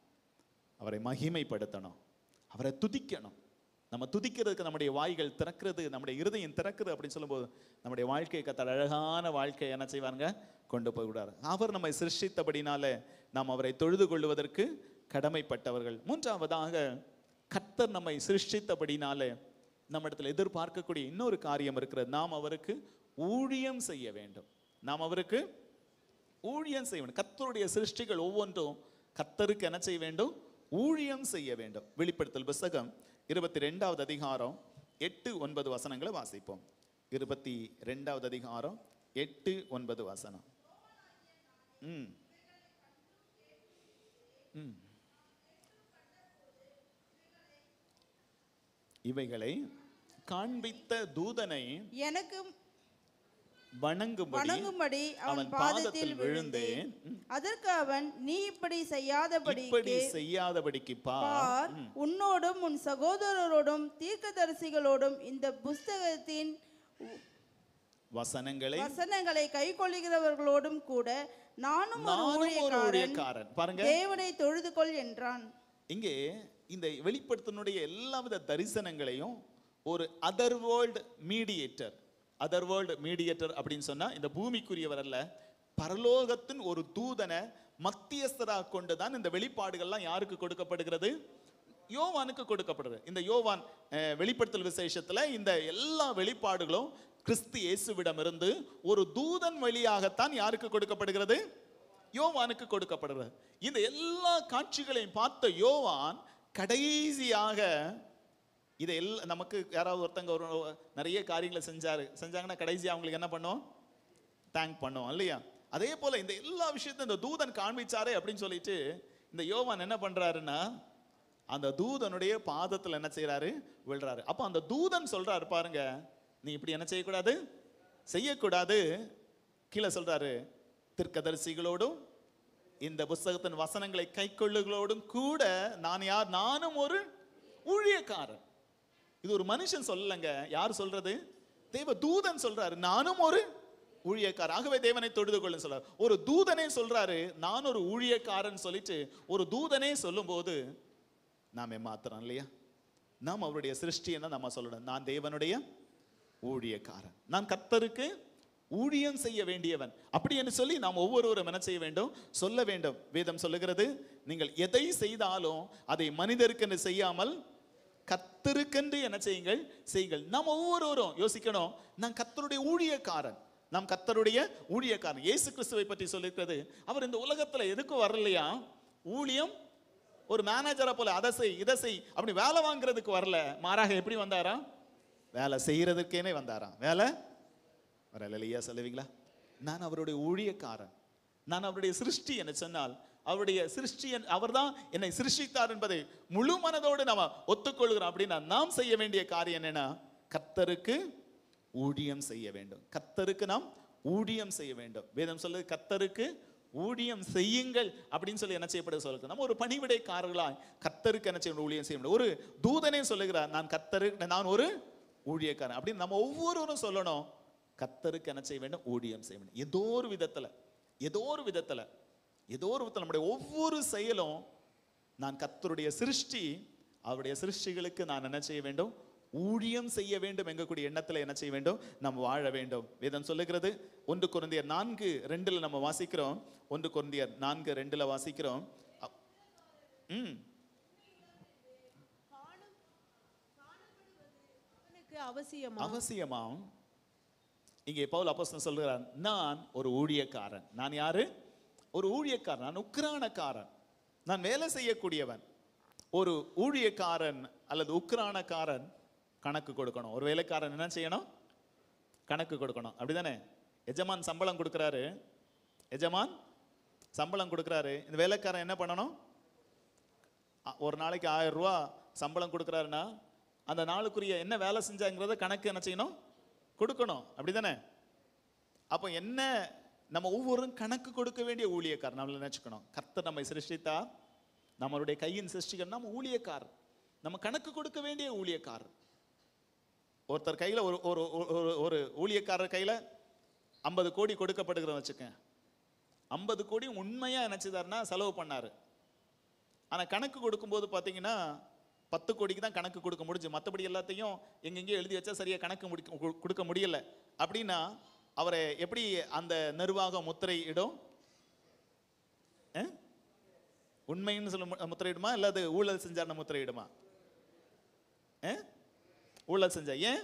அவரை மகிமைப்படுத்தணும் அவரை துதிக்கணும் நம்ம துதிக்கிறதுக்கு நம்முடைய வாய்கள் திறக்கிறது நம்முடைய இருதயம் திறக்குது அப்படின்னு சொல்லும்போது நம்முடைய வாழ்க்கையை கத்தர் அழகான வாழ்க்கையை என்ன செய்வாங்க கொண்டு போய் விடாரு அவர் நம்மை சிருஷ்டித்தபடினால நாம் அவரை தொழுது கொள்வதற்கு கடமைப்பட்டவர்கள் மூன்றாவதாக கர்த்தர் நம்மை சிருஷ்டித்தபடினால நம்ம இடத்துல எதிர்பார்க்கக்கூடிய இன்னொரு காரியம் இருக்கிறது நாம் அவருக்கு ஊழியம் செய்ய வேண்டும் நாம் அவருக்கு ஊழியம் செய்ய வேண்டும் கர்த்தருடைய சிருஷ்டிகள் ஒவ்வொன்றும் கர்த்தருக்கு என்ன செய்ய வேண்டும் ஊழியம் செய்ய வேண்டும் வெளிப்படுத்தல் புஸ்தகம் இருபத்தி ரெண்டாவது அதிகாரம் எட்டு ஒன்பது வசனங்களை வாசிப்போம் இருபத்தி ரெண்டாவது அதிகாரம் எட்டு ஒன்பது வசனம் ம் ம் இவைகளை காண்பித்த தூதனை எனக்கு வணங்கும்படி வணங்கும்படி அவன் அவன் பாதத்தில் விழுந்தேன் விழுந்தேன் அதற்கு அவன் நீ இப்படி செய்யாதபடி இப்படி செய்யாதபடிக்கு பார் பார் உன்னோடும் உன் சகோதரரோடும் தீர்க்கதரிசிகளோடும் இந்த புஸ்தகத்தின் வசனங்களை வசனங்களை கைக்கொள்ளுகிறவர்களோடும் கூட நானும் ஒரு நானும் ஒரு ஊழியக்காரன் ஊழியக்காரன் பாருங்க தேவனை தொழுது கொள் என்றான் இங்கே இந்த வெளிப்படுத்தினுடைய எல்லாவித தரிசனங்களையும் ஒரு other world mediator other world mediator அப்படின்னு சொன்னா இந்த பூமிக்குரியவர் அல்ல பரலோகத்தின் ஒரு தூதனை மத்தியஸ்தராக கொண்டுதான் இந்த வெளிப்பாடுகள்லாம் யாருக்கு கொடுக்கப்படுகிறது யோவானுக்கு கொடுக்கப்படுது இந்த யோவான் அஹ், வெளிப்படுத்தல் விசேஷத்துல இந்த எல்லா வெளிப்பாடுகளும் கிறிஸ்து இயேசுவிடமிருந்து ஒரு தூதன் வழியாகத்தான் யாருக்கு கொடுக்கப்படுகிறது யோவானுக்கு கொடுக்கப்படுகிறது இந்த எல்லா காட்சிகளையும் பார்த்த யோவான் கடைசியாக இதை எல்லாம் நமக்கு யாராவது ஒருத்தங்க ஒரு நிறைய காரியங்களை செஞ்சாரு செஞ்சாங்கன்னா கடைசியா அவங்களுக்கு என்ன பண்ணுவோம் தேங்க் பண்ணுவோம் இல்லையா அதே போல இந்த எல்லா விஷயத்தையும் இந்த தூதன் காண்பிச்சாரே அப்படின்னு சொல்லிட்டு இந்த யோவான் என்ன பண்றாருன்னா அந்த தூதனுடைய பாதத்துல என்ன செய்றாரு விழுறாரு அப்போ அந்த தூதன் சொல்றாரு பாருங்க நீ இப்படி என்ன செய்யக்கூடாது செய்யக்கூடாது கீழே சொல்றாரு திருக்கதரிசிகளோடும் இந்த புஸ்தகத்தின் வசனங்களை கைக்கொள்ளுகளோடும் கூட நான் யார் நானும் ஒரு ஊழியக்காரன் இது ஒரு மனுஷன் சொல்லலைங்க யார் சொல்றது தேவ தூதன் சொல்றாரு நானும் ஒரு ஊழியக்காரன் ஆகவே தேவனை தொழுது கொள்ளும் சொல்றார் ஒரு தூதனே சொல்றாரு நான் ஒரு ஊழியக்காரன் சொல்லிட்டு ஒரு தூதனே சொல்லும்போது நாம் ஏமாத்துறோம் இல்லையா நாம் அவருடைய சிருஷ்டி என்ன நம்ம சொல்லணும் நான் தேவனுடைய ஊழியக்காரன் நான் கர்த்தருக்கு ஊழியம் செய்ய வேண்டியவன் அப்படி என்று சொல்லி நாம் ஒவ்வொருவரும் என்ன செய்ய வேண்டும் சொல்ல வேண்டும் வேதம் சொல்லுகிறது நீங்கள் எதை செய்தாலும் அதை மனிதருக்கென்று செய்யாமல் கத்தருக்கென்று என்ன செய்யுங்கள் செய்யுங்கள் நாம் ஒவ்வொருவரும் யோசிக்கணும் நான் கத்தருடைய ஊழியக்காரன் நாம் கத்தருடைய ஊழியக்காரன் இயேசு கிறிஸ்துவை பற்றி சொல்லியிருக்கிறது அவர் இந்த உலகத்துல எதுக்கும் வரலையா ஊழியம் ஒரு மேனேஜரை போல அதை செய் இதை செய் அப்படி வேலை வாங்குறதுக்கு வரல மாறாக எப்படி வந்தாரா வேலை செய்யறதுக்கேனே வந்தாராம் வேலை வரல இல்லையா சொல்லுவீங்களா நான் அவருடைய ஊழியக்காரன் நான் அவருடைய சிருஷ்டி என்று சொன்னால் அவருடைய சிருஷ்டி அவர்தான் என்னை சிருஷ்டித்தார் என்பதை முழு மனதோடு நாம ஒத்துக்கொள்கிறோம் அப்படின்னா நாம் செய்ய வேண்டிய காரியம் என்னன்னா கர்த்தருக்கு ஊழியம் செய்ய வேண்டும் கர்த்தருக்கு நாம் ஊழியம் செய்ய வேண்டும் வேதம் சொல்லுது கர்த்தருக்கு ஊழியம் செய்யுங்கள் அப்படின்னு சொல்லி என்ன செய்யப்பட சொல்லுங்க நம்ம ஒரு பணிவிடைக்காரர்களாய் கர்த்தருக்கு என்ன செய்யணும் ஊழியம் செய்ய வேண்டும் ஒரு தூதனே சொல்லுகிறார் நான் கர்த்தருக்கு நான் ஒரு ஊழியக்காரன் அப்படின்னு நம்ம ஒவ்வொருவரும் சொல்லணும் கர்த்தருக்கு என்ன செய்ய வேண்டும் ஊழியம் செய்ய வேண்டும் ஏதோ ஒரு விதத்துல ஏதோ ஒரு விதத்துல ஏதோ ஒரு விதத்துல நம்முடைய ஒவ்வொரு செயலும் நான் கர்த்தருடைய சிருஷ்டி அவருடைய சிருஷ்டிகளுக்கு நான் என்ன செய்ய வேண்டும் ஊழியம் செய்ய வேண்டும் எங்கக்கூடிய எண்ணத்துல என்ன செய்ய வேண்டும் நம்ம வாழ வேண்டும் வேதம் சொல்லுகிறது ஒன்று குருந்தியர் நான்கு ரெண்டுல நம்ம வாசிக்கிறோம் ஒன்று குருந்தியர் நான்கு ரெண்டுல வாசிக்கிறோம் அ- ம் அவனுக்கு அவசியமா அவசியமாம் இங்கே பவுல் அப்போஸ்தலன் சொல்கிறார் நான் ஒரு ஊழியக்காரன் நான் யாரு ஒரு ஊழியக்காரன் நான் உக்ரானக்காரன் நான் வேலை செய்யக்கூடியவன் ஒரு ஊழியக்காரன் அல்லது உக்ரானக்காரன் கணக்கு கொடுக்கணும் ஒரு வேலைக்காரன் என்ன செய்யணும் கணக்கு கொடுக்கணும் அப்படிதானே எஜமான் சம்பளம் கொடுக்குறாரு எஜமான் சம்பளம் கொடுக்குறாரு இந்த வேலைக்காரன் என்ன பண்ணணும் அ- ஒரு நாளைக்கு ஆயிரம் ரூபா சம்பளம் கொடுக்குறாருன்னா அந்த நாளுக்குரிய என்ன வேலை செஞ்சாங்கிறத கணக்கு என்ன செய்யணும் கொடுக்கணும் அப்படிதானே அப்போ என்ன நம்ம ஒவ்வொருவரும் கணக்கு கொடுக்க வேண்டிய ஊழியக்காரர் நம்மள நினைச்சுக்கணும் கர்த்தர் நம்மை சிருஷ்டித்தார் நம்மளுடைய கையின் சிருஷ்டிகர் நம்ம ஊழியக்காரர் நம்ம கணக்கு கொடுக்க வேண்டிய ஊழியக்காரர் ஒருத்தர் கையில ஒரு ஒரு ஒரு- ஒரு- ஒரு ஊழியக்காரர் கையில ஐம்பது கோடி கொடுக்கப்படுகிறோம் வச்சுக்கேன் ஐம்பது கோடி உண்மையா நினைச்சதாருன்னா செலவு பண்ணாரு ஆனா கணக்கு கொடுக்கும்போது பாத்தீங்கன்னா பத்து கோடிக்கு தான் கணக்கு கொடுக்க முடிஞ்சு மற்றபடி எல்லாத்தையும் எங்கெங்கேயோ எழுதி வச்சா சரியா கணக்கு முடிக்க கு- கொடுக்க முடியல அப்படின்னா அவரை எப்படி அந்த நிர்வாகம் முத்திரையிடும் அஹ்? உண்மைன்னு சொல்ல மு- முத்திரையிடுமா இல்ல அது ஊழல் செஞ்சார்னு முத்திரையிடுமா அஹ்? ஊழல் செஞ்சா ஏன்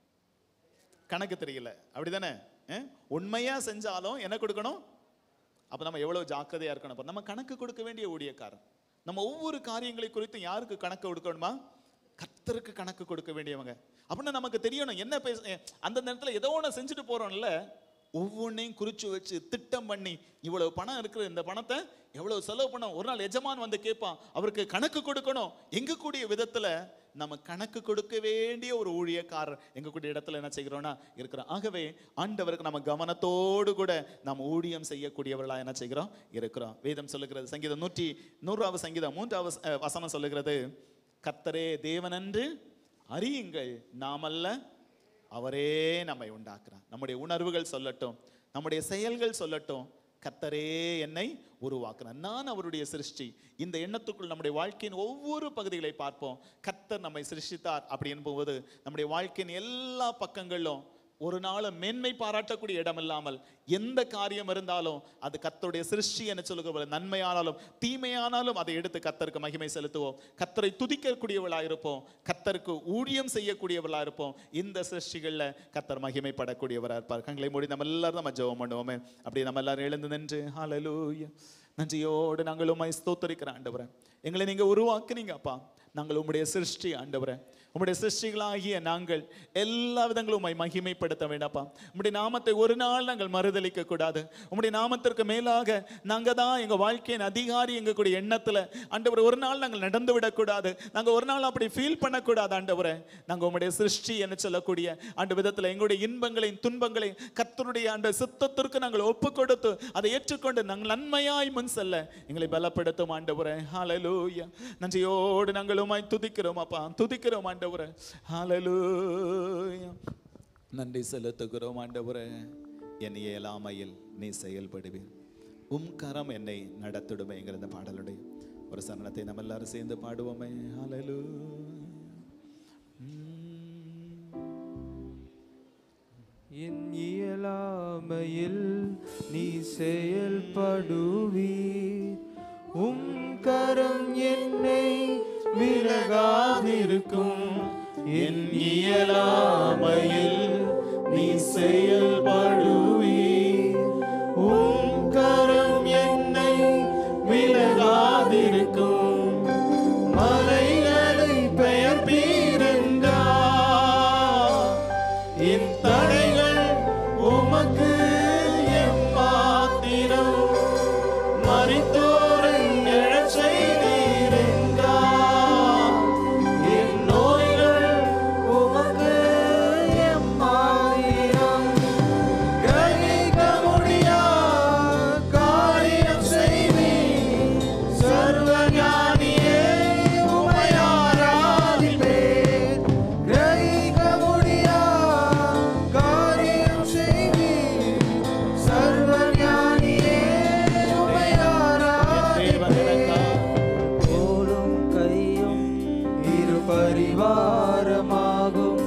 கணக்கு தெரியல அப்படிதானே அஹ்? உண்மையா செஞ்சாலும் என்ன கொடுக்கணும் அப்ப நம்ம எவ்வளவு ஜாக்கிரதையா இருக்கணும் அப்ப நம்ம கணக்கு கொடுக்க வேண்டிய ஊழியக்காரன் நம்ம ஒவ்வொரு காரியங்களை குறித்தும் யாருக்கு கணக்கு கொடுக்கணுமா கர்த்தருக்கு கணக்கு கொடுக்க வேண்டியவங்க அப்படின்னா நமக்கு தெரியணும் என்ன பேச அஹ் அந்த நேரத்துல ஏதோ ஒன்று செஞ்சுட்டு போறோம்ல ஒவ்வொன்றையும் குறிச்சு வச்சு திட்டம் பண்ணி இவ்வளவு பணம் இருக்கிற இந்த பணத்தை எவ்வளவு செலவு பண்ண ஒரு நாள் எஜமான் வந்து கேட்பான் அவருக்கு கணக்கு கொடுக்கணும் எங்க கூடிய விதத்துல நம்ம கணக்கு கொடுக்க வேண்டிய ஒரு ஊழியக்காரர் எங்க கூடிய இடத்துல என்ன செய்கிறோம்னா இருக்கிறோம் ஆகவே ஆண்டவருக்கு நம்ம கவனத்தோடு கூட நம்ம ஊழியம் செய்யக்கூடியவர்களா என்ன செய்கிறோம் இருக்கிறோம் வேதம் சொல்லுகிறது சங்கீதம் நூற்றி நூறாவது சங்கீதம் மூன்றாவது அஹ், வசனம் சொல்லுகிறது கர்த்தரே தேவனன்று அறியுங்கள் நாமல்ல அவரே நம்மை உண்டாக்குறார் நம்முடைய உணர்வுகள் சொல்லட்டும் நம்முடைய செயல்கள் சொல்லட்டும் கர்த்தரே என்னை உருவாக்குறார் நான் அவருடைய சிருஷ்டி இந்த எண்ணத்துக்குள் நம்முடைய வாழ்க்கையின் ஒவ்வொரு பகுதிகளை பார்ப்போம் கர்த்தர் நம்மை சிருஷ்டித்தார் அப்படி என்பது நம்முடைய வாழ்க்கையின் எல்லா பக்கங்களிலும் ஒரு நாளும் மேன்மை பாராட்டக்கூடிய இடம் இல்லாமல் எந்த காரியம் இருந்தாலும் அது கர்த்தருடைய சிருஷ்டி என்று சொல்லுகிற நன்மையானாலும் தீமையானாலும் அதை எடுத்து கர்த்தருக்கு மகிமை செலுத்துவோம் கர்த்தரை துதிக்கக்கூடியவர்களாக இருப்போம் கர்த்தருக்கு ஊழியம் செய்யக்கூடியவர்களாக இருப்போம் இந்த சிருஷ்டிகளில் கர்த்தர் மகிமைப்படக்கூடியவராக இருப்பார் கண்களை மூடி நம்ம எல்லாரும் நம்ம ஜெபம் பண்ணுவோமே அப்படி நம்ம எல்லாரும் எழுந்து நின்று ஹalleluya நன்றியோடு நாங்கள் உம்மை ஸ்தோத்தரிக்கிற ஆண்டவரே எங்களை நீங்க உருவாக்குனீங்க அப்பா நாங்கள் உம்முடைய சிருஷ்டி ஆண்டவரே உம்முடைய சிருஷ்டிகளாகிய நாங்கள் எல்லா விதங்களும் உம்மை மகிமைப்படுத்த வேண்டாப்பா உம்முடைய நாமத்தை ஒரு நாள் நாங்கள் மறுதலிக்க கூடாது உம்முடைய நாமத்திற்கு மேலாக நாங்க தான் எங்க வாழ்க்கையின் அதிகாரி எங்க கூடிய எண்ணத்துல ஆண்டவர் ஒரு நாள் நாங்கள் நடந்து விடக்கூடாது நாங்க ஒரு நாள் அப்படி ஃபீல் பண்ணக்கூடாது ஆண்டவரே நாங்க உம்முடைய சிருஷ்டி என்று சொல்லக்கூடிய ஆண்டு விதத்துல எங்களுடைய இன்பங்களையும் துன்பங்களையும் கர்த்தருடைய ஆண்டு சித்தத்திற்கு நாங்கள் ஒப்பு கொடுத்து அதை ஏற்றுக்கொண்டு நாங்கள் நன்மையாய் முன் செல்ல எங்களை பலப்படுத்தும் ஆண்டவரே ஹalleluya நன்றியோடு நாங்கள் உம்மை துதிக்கிறோம் அப்பா துதிக்கிறோம் ஆண்டவரே ஹalleluya நன்றி செலுத்துகிறோம் ஆண்டவரே என் இயலாமையில் நீ செயல்படுவீர் உம் கரம் என்னை நடத்திடுமேங்கிற இந்த பாடலுடைய ஒரு சரணத்தை நம்ம எல்லாரும் சேர்ந்து பாடுவோமே ஹalleluya என் இயலாமையில் நீ செயல்படுவீர் உம் கரம் என்னை விலகாதிருக்கும் என் இயலாமையில் நீ செயல்படுவீர் உம் கரம் என்னை விலகாதிருக்கும் மலைகளை பெயர்ப்பீரென்றார் என் தடைகள் உமக்கு எம்மாத்திரம் மறித்தோரை எழச் செய்தீரென்றார் என் நோய்கள் உமக்கு எம்மாத்திரம் கிரகிக்க முடியா காரியம் செய்வீர் சர்வ ஞானியே உமை ஆராதிப்பேன் கிரகிக்க முடியா காரியம் செய்வீர் சர்வ ஞானியே உமை ஆராதிப்பேன் கோலும் கையும் இரு பரிவாரமாகும்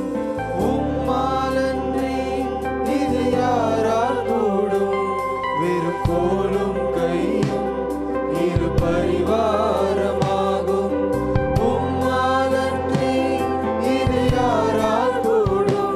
உம்மாலன்றி இது யாரால் கூடும் வெறும் கோலும் கையும் இரு பரிவாரமாகும் உம்மாலன்றி இது யாரால் கூடும்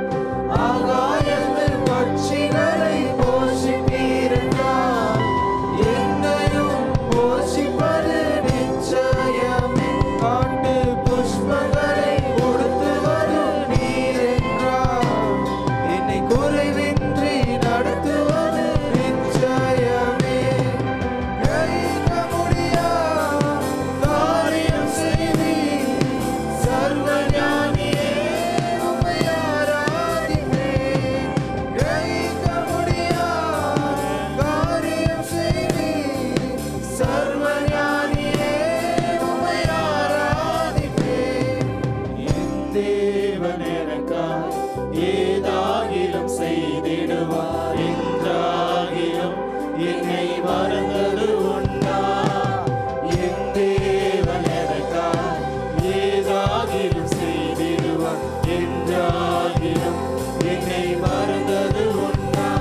ஆகாயத்தில் பட்சிகளை போஷிப்பீரென்றால் என்னையும் போஷிப்பது நிச்சயமே காட்டு புஷ்பங்களை கொடுத்துவது நீரென்றால் என்னை குறைவின்றி நடத்துவது நிச்சயமே கிரகிக்க முடியா காரியம் செய்வீர் சர்வ ஞானியே உம்மை ஆராதிப்பேன் கிரகிக்க முடியா காரியம் செய்வீர் சர்வ ஞானியே உம்மை ஆராதிப்பேன் என் தேவன் எனக்காய் ஏதாகிலும் செய்திடுவார் என்றாகிலும் என்னை மறந்தது உண்டா என் தேவன் எனக்காய் ஏதாகிலும் செய்திடுவார் என்றாகிலும் என்னை மறந்தது உண்டா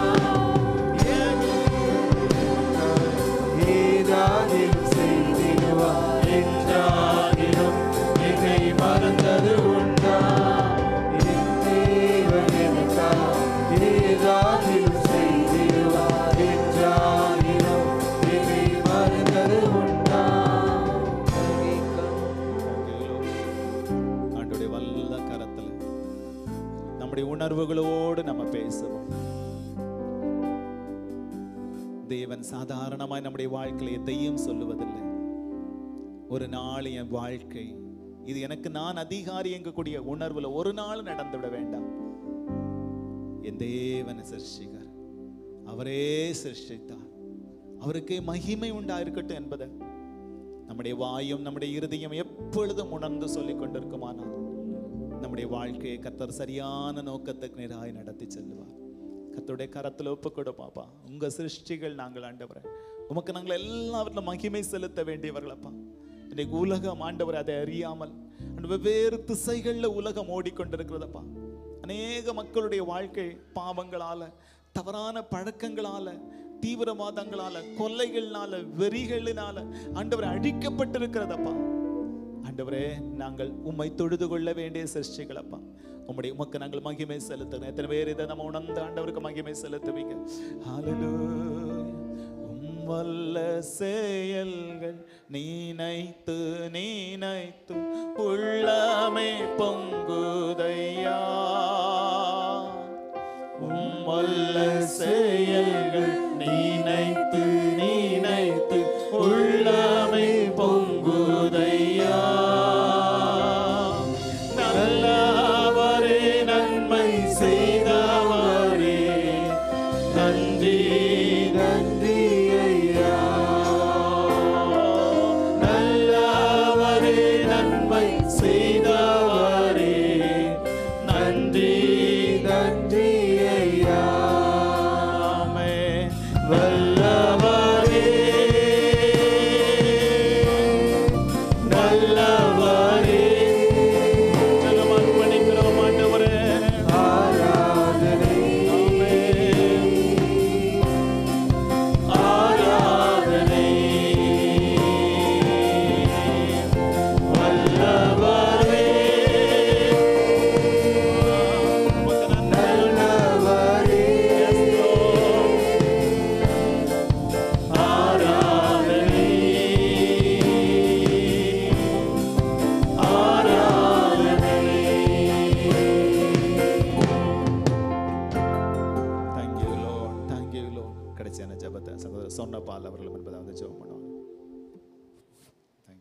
ஏதாகிலும் செய்திடுவார் என்றாகிலும் என்னை மறந்தது உண்டா என் தேவன் எனக்காய் ஏதாகிலும் செய்திடுவார் என்றாகிலும் என்னை மறந்தது உண்டா ஆண்டுடைய வல்ல கரத்துல நம்முடைய உணர்வுகளோடு நம்ம பேசுவோம் தேவன் சாதாரணமாய் நம்முடைய வாழ்க்கையில் எதையும் சொல்லுவதில்லை ஒரு நாள் என் வாழ்க்கை இது எனக்கு நான் அதிகாரி எங்கக்கூடிய உணர்வுல ஒரு நாள் நடந்துவிட வேண்டாம் என் தேவன் சிருஷ்டிகர் அவரே சிருஷ்டித்தார் அவருக்கே மகிமை உண்டாயிருக்கட்டும் என்பதை நம்முடைய வாயும் நம்முடைய இருதயம் எப்பொழுதும் உணர்ந்து சொல்லிக் கொண்டிருக்குமானால் நம்முடைய வாழ்க்கையை கத்தர் சரியான நோக்கத்துக்கு நேராய் நடத்தி செல்லுவார் கத்தருடைய கரத்தில் ஒப்பு கொடு பாப்பா உங்க சிருஷ்டிகள் நாங்கள் ஆண்டவரே உமக்கு நாங்கள் எல்லாவற்றிலும் மகிமை செலுத்த வேண்டியவர்களப்பா இன்றைக்கு உலகம் ஆண்டவர் அதை அறியாமல் and வெவ்வேறு திசைகள்ல உலகம் ஓடிக்கொண்டிருக்கிறதப்பா அநேக மக்களுடைய வாழ்க்கை பாவங்களால தவறான பழக்கங்களால தீவிரவாதங்களால கொலைகள்னால வெறிகளினால ஆண்டவர் அழிக்கப்பட்டிருக்கிறதப்பா ஆண்டவரே நாங்கள் உம்மை தொழுது கொள்ள வேண்டிய சிருஷ்டிகளப்பா உம்முடைய உமக்கு நாங்கள் மகிமை செலுத்தணும் எத்தனை பேர் இதை நம்ம உணர்ந்து ஆண்டவருக்கு மகிமை செலுத்துவீங்க ஹalleluya உம் வல்ல செயல்கள் நீனைத்து நீனைத்து உள்ளமே பொங்குதையா உம் வல்ல செயல்கள் நீனைத்து நீனைத்து உள்ளமே பொங்குதையா நல்லவரே நன்மை செய்தவரே நன்றி நன்றி ஐயா நல்லவரே நன்மை செய்தவரே நன்றி நன்றி ஐயா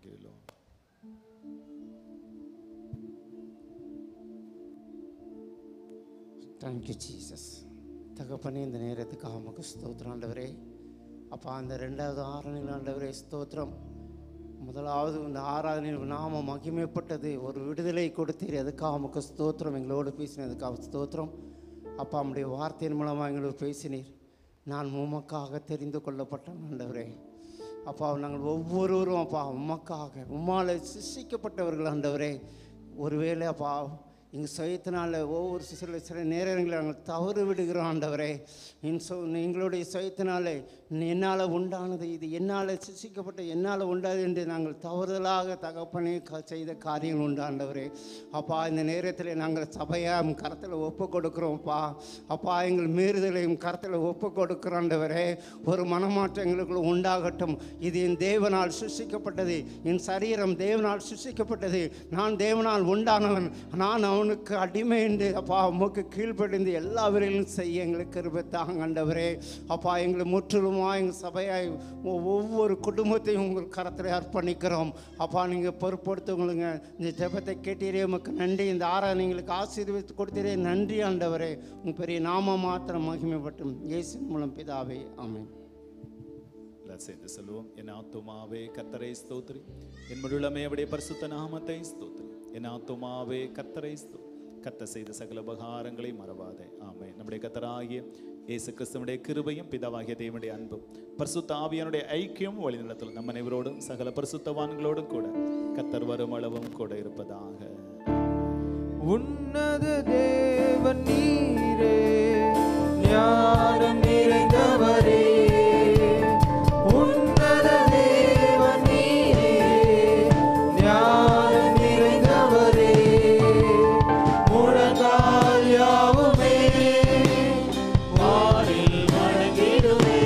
you, Lord. தேங்க்யூ ஜீசஸ் தகப்பனே இந்த நேரத்துக்கு ஆமக்கு ஸ்தோத்திரம் ஆண்டவரே அப்பா அந்த ரெண்டாவது ஆராதனையில் ஆண்டவரே ஸ்தோத்திரம் முதலாவது இந்த ஆராதனையில் நாம மகிமைப்பட்டது ஒரு விடுதலை கொடுத்தீர் அதுக்காக உமக்கு ஸ்தோத்திரம் எங்களோடு பேசினதுக்காக ஸ்தோத்திரம் அப்பா நம்முடைய வார்த்தையின் மூலமாக எங்களோடு பேசினீர் நான் உமக்காக தெரிந்து கொள்ளப்பட்டேன் ஆண்டவரே அப்பா நாங்கள் ஒவ்வொருவரும் அப்பா உமக்காக உம்மால் சிருஷ்டிக்கப்பட்டவர்கள் ஆண்டவரே ஒருவேளை அப்பா எங்கள் சுயத்தினால ஒவ்வொரு சில சில நேரங்களில் நாங்கள் தவறு விடுகிறோம் ஆண்டவரே என் சொ எங்களுடைய சுயத்தினாலே என்னால் உண்டானது இது என்னால் சிருஷ்டிக்கப்பட்ட என்னால் உண்டாது என்று நாங்கள் தவறுதலாக தகப்பனே க செய்த காரியங்கள் உண்டு ஆண்டவரே அப்பா இந்த நேரத்தில் நாங்கள் சபையாக கரத்தில் ஒப்பு கொடுக்குறோம்ப்பா அப்பா எங்கள் மீறுதலையும் கரத்தில் ஒப்பு கொடுக்குறோம் ஆண்டவரே ஒரு மனமாற்றம் எங்களுக்குள்ள உண்டாகட்டும் இது என் தேவனால் சிருஷ்டிக்கப்பட்டது என் சரீரம் தேவனால் சிருஷ்டிக்கப்பட்டது நான் தேவனால் உண்டானவன் நான் அவனுக்கு அடிமை என்று அப்பா உமக்கு கீழ்ப்படிந்து எல்லா விரையிலும் செய்ய எங்களுக்கு கிருபை தாங்க ஆண்டவரே அப்பா எங்களை முற்றிலுமா எங்கள் சபையாய் ஒ- ஒவ்வொரு குடும்பத்தையும் உங்கள் கரத்தில் அர்ப்பணிக்கிறோம் அப்பா நீங்கள் பொறுப்படுத்துவங்களுங்க இந்த ஜெபத்தை கேட்டீரே உமக்கு நன்றி இந்த ஆராதனை எங்களுக்கு ஆசீர்வதித்து கொடுத்தீரே நன்றி ஆண்டவரே உங்கள் பெரிய நாம மாத்திரம் மகிமைப்பட்டும் இயேசுவின் மூலம் பிதாவே ஆமென் எல்லாம் சேர்ந்து சொல்லுவோம் என் ஆத்துமாவே கத்தரை ஸ்தோத்ரி என் முழுமே அவருடைய பரிசுத்த நாமத்தை ஸ்தோத்ரி என் ஆத்துமாவே கத்தரை ஸ்தோ கத்த செய்த சகல உபகாரங்களை மறவாதே ஆமே நம்முடைய கத்தராகிய இயேசு கிறிஸ்துவனுடைய கிருபையும் பிதாவாகிய தேவனுடைய அன்பும் பரிசுத்த ஆவியனுடைய ஐக்கியம் வழிநடத்தல் நம்ம அனைவரோடும் சகல பரிசுத்தவான்களோடும் கூட கத்தர் வரும் அளவும் கூட இருப்பதாக உன்னத தேவன் நீரே ஞானம் நிறைந்தவரே உன்னத தேவன் நீரே ஞானம் நிறைந்தவரே முழங்கால் யாவுமே வானில் வணங்கிடுமே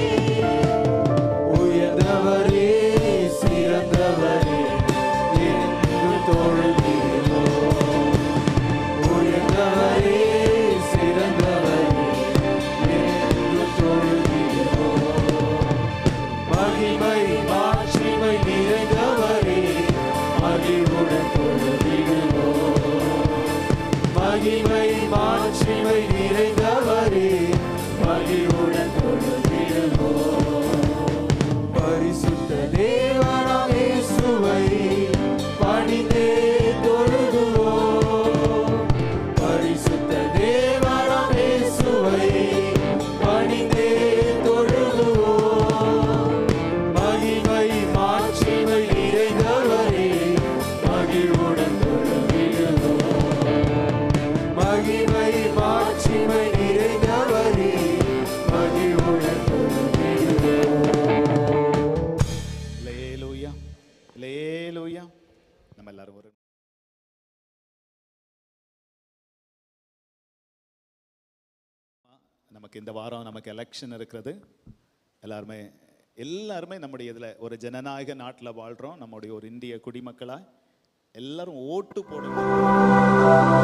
உயர்ந்தவரே சிறந்தவரே என்று தொழுகிறோம் உயர்ந்தவரே சிறந்தவரே என்று தொழுகிறோம் மகிமை மாட்சிமை நிறைந்தவரே மகிழ்வுடன் தொழுகிறோம் மகிமை மாட்சிமை நிறைந்தவரே மகிழ்வுடன் தொழுகிறோம் பரிசுத்த தேவனாம் இயேசுவை பணிந்தே தொழுகிறோம் பரிசுத்த தேவனாம் இயேசுவை பணிந்தே தொழுகிறோம் மகிமை மாட்சிமை நிறைந்தவரே மகிழ்வுடன் தொழுகிறோம் மகிமை மாட்சிமை நிறைந்தவரே மகிழ்வுடன் தொழுகிறோம் லேலூயா லேலூயா நம்ம எல்லாரும் ஒரு நமக்கு இந்த வாரம் நமக்கு எலெக்ஷன் இருக்கிறது எல்லாருமே எல்லாருமே நம்முடைய இதில் ஒரு ஜனநாயக நாட்டில் வாழ்கிறோம் நம்முடைய ஒரு இந்திய குடிமக்களாக எல்லாரும் ஓட்டு போடுங்க